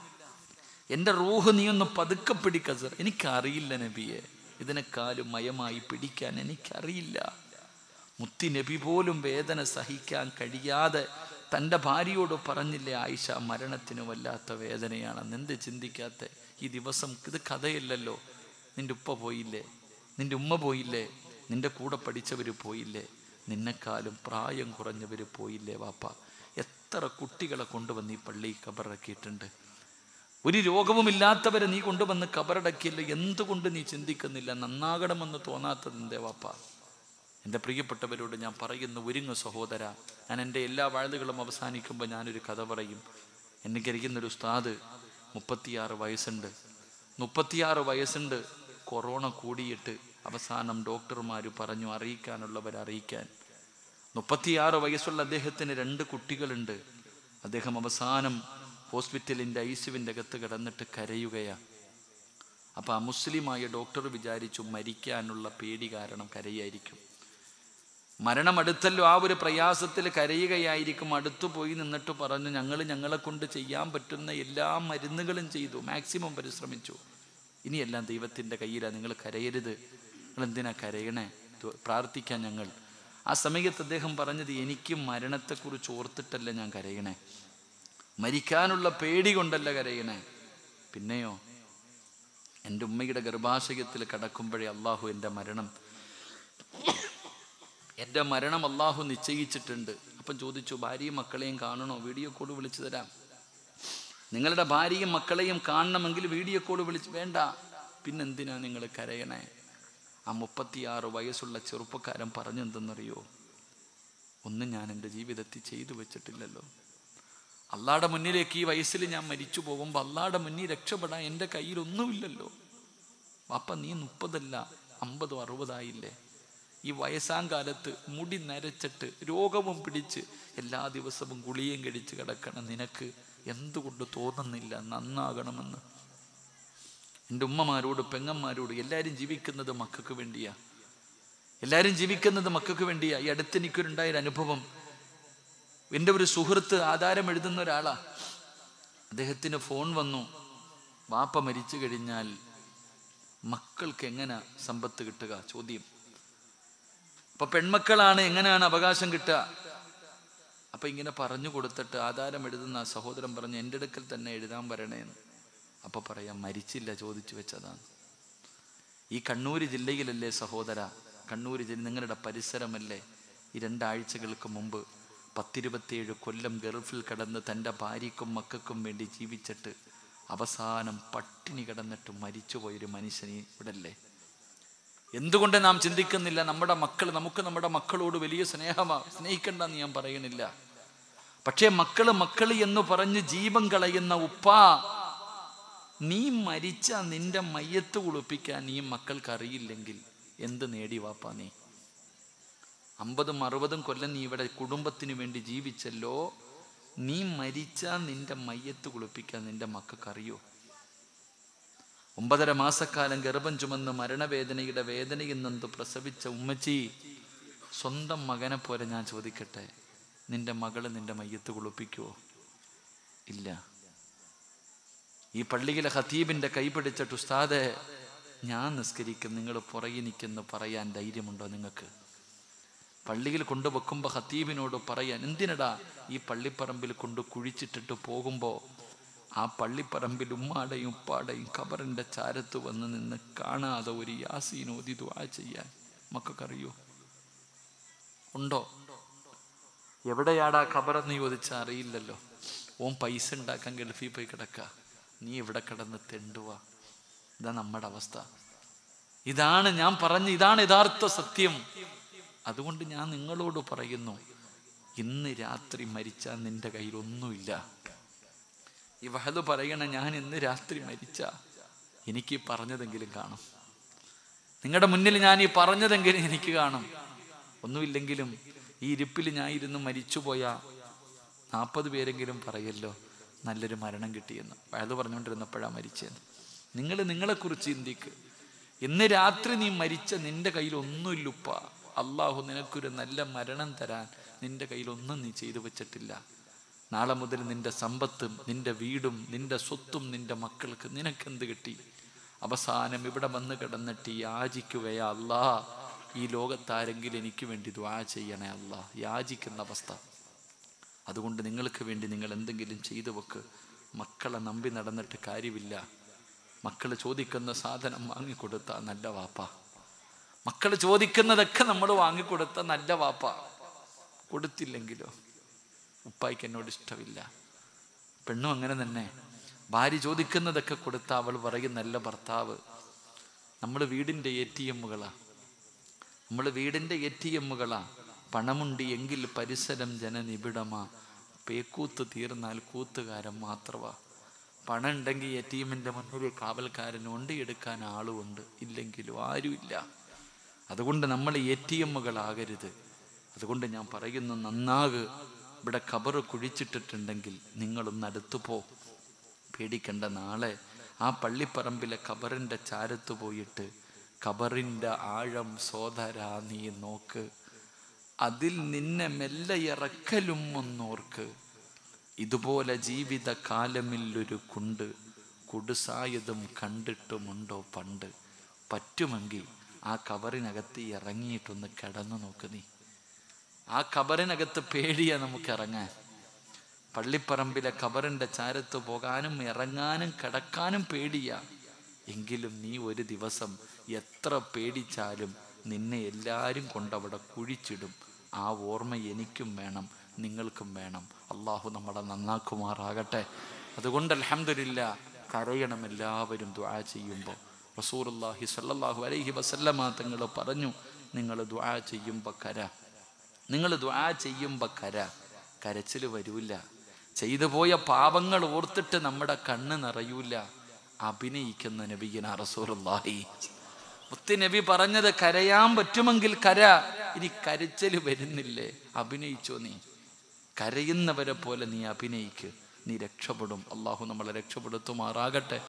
എൻ്റെ റൂഹ് നീ ഒന്ന് പതുക്കെ പിടിക്ക സർ എനിക്കറിയില്ല നബിയെ ഇതിനെക്കാളും മയമായി പിടിക്കാൻ എനിക്കറിയില്ല മുത്തി നബി പോലും വേദന സഹിക്കാൻ കഴിയാതെ തൻ്റെ ഭാര്യയോട് പറഞ്ഞില്ലേ ആയിഷ മരണത്തിന് വല്ലാത്ത വേദനയാണെന്ന് എന്ത് ചിന്തിക്കാത്ത ഈ ദിവസം ഇത് കഥയല്ലല്ലോ നിന്റെ ഉപ്പ പോയില്ലേ നിന്റെ ഉമ്മ പോയില്ലേ നിന്റെ കൂടെ പഠിച്ചവർ പോയില്ലേ നിന്നെക്കാളും പ്രായം കുറഞ്ഞവർ പോയില്ലേ വാപ്പ എത്ര കുട്ടികളെ കൊണ്ടുവന്ന് ഈ പള്ളി കബറക്കിയിട്ടുണ്ട് ഒരു രോഗവുമില്ലാത്തവരെ നീ കൊണ്ടുവന്ന് കബറടക്കിയല്ലോ എന്തുകൊണ്ട് നീ ചിന്തിക്കുന്നില്ല നന്നാകണമെന്ന് തോന്നാത്തത് എന്തേ വാപ്പ എൻ്റെ പ്രിയപ്പെട്ടവരോട് ഞാൻ പറയുന്ന ഒരുങ്ങ സഹോദര ഞാൻ എൻ്റെ എല്ലാ വാഴ്ന്നുകളും അവസാനിക്കുമ്പോൾ ഞാനൊരു കഥ പറയും എനിക്കരിക്കുന്നൊരു ഉസ്താദ് മുപ്പത്തിയാറ് വയസ്സുണ്ട് മുപ്പത്തിയാറ് വയസ്സുണ്ട് കൊറോണ കൂടിയിട്ട് അവസാനം ഡോക്ടർമാർ പറഞ്ഞു അറിയിക്കാനുള്ളവർ അറിയിക്കാൻ മുപ്പത്തിയാറ് വയസ്സുള്ള അദ്ദേഹത്തിന് രണ്ട് കുട്ടികളുണ്ട് അദ്ദേഹം അവസാനം ഹോസ്പിറ്റലിൻ്റെ ഐസിവിൻ്റെ അകത്ത് കിടന്നിട്ട് കരയുകയാണ് അപ്പോൾ ആ മുസ്ലിമായ ഡോക്ടർ വിചാരിച്ചു മരിക്കാനുള്ള പേടി കാരണം കരയായിരിക്കും മരണം അടുത്തല്ലോ ആ ഒരു പ്രയാസത്തിൽ കരയുകയായിരിക്കും അടുത്തു പോയി നിന്നിട്ട് പറഞ്ഞു ഞങ്ങൾ ഞങ്ങളെ കൊണ്ട് ചെയ്യാൻ പറ്റുന്ന എല്ലാ മരുന്നുകളും ചെയ്തു മാക്സിമം പരിശ്രമിച്ചു ഇനിയെല്ലാം ദൈവത്തിൻ്റെ കയ്യിലാണ് നിങ്ങൾ കരയരുത് നിങ്ങൾ എന്തിനാ കരയണേ ദു- പ്രാർത്ഥിക്കാൻ ഞങ്ങൾ ആ സമയത്ത് അദ്ദേഹം പറഞ്ഞത് എനിക്ക് മരണത്തെക്കുറിച്ച് ഓർത്തിട്ടല്ല ഞാൻ കരയണേ മരിക്കാനുള്ള പേടി കൊണ്ടല്ല കരയണേ പിന്നെയോ എൻ്റെ ഉമ്മയുടെ ഗർഭാശയത്തിൽ കടക്കുമ്പോഴേ അള്ളാഹു എൻ്റെ മരണം എൻ്റെ മരണം അള്ളാഹു നിശ്ചയിച്ചിട്ടുണ്ട് അപ്പം ചോദിച്ചു ഭാര്യയും മക്കളെയും കാണണോ വീഡിയോ കോൾ വിളിച്ചു തരാം നിങ്ങളുടെ ഭാര്യയും മക്കളെയും കാണണമെങ്കിൽ വീഡിയോ കോൾ വിളിച്ച് വേണ്ട പിന്നെന്തിനാ നിങ്ങൾ കരയണേ ആ മുപ്പത്തിയാറ് വയസ്സുള്ള ചെറുപ്പക്കാരൻ പറഞ്ഞെന്തെന്നറിയോ ഒന്നും ഞാൻ എൻ്റെ ജീവിതത്തിൽ ചെയ്തു വെച്ചിട്ടില്ലല്ലോ അള്ളാടെ മുന്നിലേക്ക് ഈ വയസ്സിൽ ഞാൻ മരിച്ചു പോകുമ്പോൾ അള്ളാടെ മുന്നിൽ രക്ഷപ്പെടാൻ എൻ്റെ കയ്യിൽ ഒന്നുമില്ലല്ലോ വാപ്പ നീ മുപ്പതല്ല അമ്പതോ അറുപതായില്ലേ ഈ വയസ്സാം കാലത്ത് മുടി നരച്ചിട്ട് രോഗവും പിടിച്ച് എല്ലാ ദിവസവും ഗുളിയും കഴിച്ച് കിടക്കണം നിനക്ക് എന്തുകൊണ്ട് തോന്നുന്നില്ല നന്നാകണമെന്ന് എൻ്റെ ഉമ്മമാരോട് പെങ്ങന്മാരോട് എല്ലാവരും ജീവിക്കുന്നത് മക്കൾക്ക് വേണ്ടിയാ എല്ലാവരും ജീവിക്കുന്നത് മക്കൾക്ക് വേണ്ടിയാ ഈ അടുത്ത് എനിക്കൊരുണ്ടായൊരു അനുഭവം എൻ്റെ ഒരു സുഹൃത്ത് ആധാരം എഴുതുന്ന ഒരാളാ അദ്ദേഹത്തിന് ഫോൺ വന്നു വാപ്പ മരിച്ചു കഴിഞ്ഞാൽ മക്കൾക്ക് എങ്ങനെ സമ്പത്ത് കിട്ടുക ചോദ്യം അപ്പൊ പെൺമക്കളാണ് എങ്ങനെയാണ് അവകാശം കിട്ടുക അപ്പൊ ഇങ്ങനെ പറഞ്ഞു കൊടുത്തിട്ട് ആധാരം എഴുതുന്ന ആ സഹോദരൻ പറഞ്ഞു എൻ്റെ അടുക്കൽ തന്നെ എഴുതാൻ വരണേന്ന് അപ്പൊ പറയാം മരിച്ചില്ല ചോദിച്ചു വെച്ചതാണ് ഈ കണ്ണൂർ ജില്ലയിലല്ലേ സഹോദര കണ്ണൂർ ജില്ല നിങ്ങളുടെ പരിസരമല്ലേ ഈ രണ്ടാഴ്ചകൾക്ക് മുമ്പ് പത്തിരുപത്തിയേഴ് കൊല്ലം ഗൾഫിൽ കിടന്ന് തൻ്റെ ഭാര്യയ്ക്കും മക്കൾക്കും വേണ്ടി ജീവിച്ചിട്ട് അവസാനം പട്ടിണി കിടന്നിട്ട് മരിച്ചുപോയൊരു മനുഷ്യനെ ഇവിടല്ലേ എന്തുകൊണ്ട് നാം ചിന്തിക്കുന്നില്ല നമ്മുടെ മക്കൾ നമുക്ക് നമ്മുടെ മക്കളോട് വലിയ സ്നേഹമാ സ്നേഹിക്കണ്ടെന്ന് ഞാൻ പറയണില്ല പക്ഷേ മക്കള് മക്കള് എന്ന് പറഞ്ഞ് ജീവൻ കളയുന്ന ഉപ്പാ നീ മരിച്ച നിന്റെ മയ്യത്ത് കുളിപ്പിക്കാൻ ഈ മക്കൾക്ക് അറിയില്ലെങ്കിൽ എന്ത് നേടി വാപ്പാ നീ അമ്പതും അറുപതും കൊല്ലം നീ ഇവിടെ കുടുംബത്തിന് വേണ്ടി ജീവിച്ചല്ലോ നീ മരിച്ച നിന്റെ മയ്യത്ത് കുളിപ്പിക്കാൻ നിന്റെ മക്കൾക്ക് അറിയോ ഒമ്പതര മാസക്കാലം ഗർഭം ചുമന്ന് മരണവേദനയുടെ വേദനയിൽ നിന്ന് പ്രസവിച്ച ഉമ്മച്ചി സ്വന്തം മകനെ പോലെ ഞാൻ ചോദിക്കട്ടെ നിന്റെ മകള് നിന്റെ മയ്യത്ത് കുളിപ്പിക്കുവോ ഇല്ല ഈ പള്ളിയിലെ ഖത്തീബിന്റെ കൈ പിടിച്ചിട്ട് ഉസ്താദെ ഞാൻ നിസ്കരിക്കും നിങ്ങൾ പുറകെ നിൽക്കുന്നു പറയാൻ ധൈര്യമുണ്ടോ നിങ്ങൾക്ക് പള്ളിയിൽ കൊണ്ടുവെക്കുമ്പോൾ ഖത്തീബിനോട് പറയാൻ എന്തിനടാ ഈ പള്ളിപ്പറമ്പിൽ കൊണ്ട് കുഴിച്ചിട്ടിട്ട് പോകുമ്പോൾ ആ പള്ളിപ്പറമ്പിൽ ഉമ്മാടെയും ഉപ്പാടെയും ഖബറിൻ്റെ ചാരത്ത് വന്ന് നിന്ന് കാണാതെ ഒരു യാസീൻ ഓതി ദുആ ചെയ്യാൻ മക്കൾക്കറിയോ ഉണ്ടോ എവിടെയാടാ ഖബറെന്ന് ചോദിച്ചാൽ അറിയില്ലല്ലോ ഓൻ പൈസ ഉണ്ടാക്കാൻ ഗൾഫിൽ പോയി കിടക്കുക നീ ഇവിടെ കിടന്ന് തെണ്ടുക ഇതാ നമ്മുടെ അവസ്ഥ ഇതാണ് ഞാൻ പറഞ്ഞ ഇതാണ് യഥാർത്ഥ സത്യം അതുകൊണ്ട് ഞാൻ നിങ്ങളോട് പറയുന്നു ഇന്ന് രാത്രി മരിച്ചാൽ നിന്റെ കയ്യിൽ ഒന്നുമില്ല ഈ വഹദ് പറയണ ഞാൻ ഇന്ന് രാത്രി മരിച്ച എനിക്ക് ഈ പറഞ്ഞതെങ്കിലും കാണും നിങ്ങളുടെ മുന്നിൽ ഞാൻ ഈ പറഞ്ഞതെങ്കിലും എനിക്ക് കാണും ഒന്നുമില്ലെങ്കിലും ഈ ഇരിപ്പിൽ ഞാൻ ഇരുന്ന് മരിച്ചുപോയ നാൽപ്പത് പേരെങ്കിലും പറയല്ലോ നല്ലൊരു മരണം കിട്ടിയെന്ന് വയത് പറഞ്ഞുകൊണ്ടിരുന്നപ്പോഴാണ് മരിച്ചതെന്ന് നിങ്ങൾ നിങ്ങളെക്കുറിച്ച് ചിന്തിക്ക് ഇന്ന് രാത്രി നീ മരിച്ച നിന്റെ കയ്യിൽ ഒന്നുമില്ലുപ്പ അള്ളാഹു നിനക്കൊരു നല്ല മരണം തരാൻ നിന്റെ കയ്യിൽ ഒന്നും നീ ചെയ്തു വെച്ചിട്ടില്ല നാളെ മുതൽ നിന്റെ സമ്പത്തും നിന്റെ വീടും നിന്റെ സ്വത്തും നിന്റെ മക്കൾക്ക് നിനക്കെന്ത് കിട്ടി അവസാനം ഇവിടെ വന്ന് കിടന്നിട്ട് യാചിക്കുകയാ അല്ലാ ഈ ലോകത്താരെങ്കിലും എനിക്ക് വേണ്ടി ദ്വാ ചെയ്യണേ അല്ലാ യാചിക്കുന്ന അവസ്ഥ അതുകൊണ്ട് നിങ്ങൾക്ക് വേണ്ടി നിങ്ങൾ എന്തെങ്കിലും ചെയ്തു വെക്ക് മക്കളെ നമ്പി നടന്നിട്ട് കാര്യമില്ല മക്കൾ ചോദിക്കുന്ന സാധനം വാങ്ങിക്കൊടുത്ത നല്ല വാപ്പ മക്കൾ ചോദിക്കുന്നതൊക്കെ നമ്മൾ വാങ്ങിക്കൊടുത്ത നല്ല വാപ്പ കൊടുത്തില്ലെങ്കിലോ ഉപ്പായിക്ക് എന്നോട് ഇഷ്ടമില്ല പെണ്ണും അങ്ങനെ തന്നെ ഭാര്യ ചോദിക്കുന്നതൊക്കെ കൊടുത്ത അവൾ പറയും നല്ല ഭർത്താവ് നമ്മൾ വീടിൻ്റെ എ ടി എമ്മുകളാ നമ്മൾ വീടിൻ്റെ എ ടി എമ്മുകളാ പണമുണ്ട് എങ്കിൽ പരിസരം ജനനിബിഡമാ പേക്കൂത്ത് തീർന്നാൽ കൂത്തുകാരൻ മാത്രമാ പണം ഉണ്ടെങ്കിൽ എ ടി എമ്മിൻ്റെ മുന്നിൽ കാവൽക്കാരൻ ഉണ്ട് എടുക്കാൻ ആളുമുണ്ട് ഇല്ലെങ്കിലും ആരുമില്ല അതുകൊണ്ട് നമ്മൾ എ ടി എമ്മുകളാകരുത് അതുകൊണ്ട് ഞാൻ പറയുന്നു നന്നാക് ഇവിടെ കബറ് കുഴിച്ചിട്ടിട്ടുണ്ടെങ്കിൽ നിങ്ങളൊന്ന് അടുത്തു പോ പേടിക്കണ്ട നാളെ ആ പള്ളിപ്പറമ്പിലെ കബറിൻ്റെ ചാരത്ത് പോയിട്ട് കബറിൻ്റെ ആഴം സോദരാ നീ നോക്ക് അതിൽ നിന്നെ മെല്ലെ ഇറക്കലും ഒന്നോർക്ക് ഇതുപോലെ ജീവിത കാലമില്ലൊരു കുണ്ട് കുടുസായതും കണ്ടിട്ടുമുണ്ടോ പണ്ട് പറ്റുമെങ്കിൽ ആ കബറിനകത്ത് ഇറങ്ങിയിട്ടൊന്ന് കിടന്നു നോക്ക് നീ ആ കബറിനകത്ത് പേടിയാ നമുക്ക് ഇറങ്ങാൻ പള്ളിപ്പറമ്പിലെ കബറിന്റെ ചാരത്ത് പോകാനും ഇറങ്ങാനും കിടക്കാനും പേടിയാ എങ്കിലും നീ ഒരു ദിവസം എത്ര പേടിച്ചാലും നിന്നെ എല്ലാവരും കൊണ്ടവിടെ കുഴിച്ചിടും ആ ഓർമ്മ എനിക്കും വേണം നിങ്ങൾക്കും വേണം അള്ളാഹു നമ്മളെ നന്നാക്കുമാറാകട്ടെ അതുകൊണ്ട് അലഹമില്ല കരയണം എല്ലാവരും ദ്വാ ചെയ്യുമ്പോൾ റസൂറുല്ലാഹി സല്ലല്ലാഹു അലൈഹി വസല്ലമ തങ്ങൾ പറഞ്ഞു നിങ്ങൾ ദ്വാ ചെയ്യുമ്പോൾ കര നിങ്ങൾ ദ്വാ ചെയ്യുമ്പോൾ കര കരച്ചിൽ വരൂല ചെയ്തു പോയ പാപങ്ങൾ ഓർത്തിട്ട് നമ്മുടെ കണ്ണ് നിറയൂല അഭിനയിക്കുന്ന നബിഗിന റസൂറുല്ലാഹി മുത്തി നബി പറഞ്ഞത് കരയാൻ പറ്റുമെങ്കിൽ കര ഇനി കരച്ചൽ വരുന്നില്ലേ അഭിനയിച്ചോ നീ കരയുന്നവരെ പോലെ നീ അഭിനയിക്ക് നീ രക്ഷപ്പെടും അള്ളാഹു നമ്മളെ രക്ഷപ്പെടുത്തുമാറാകട്ടെ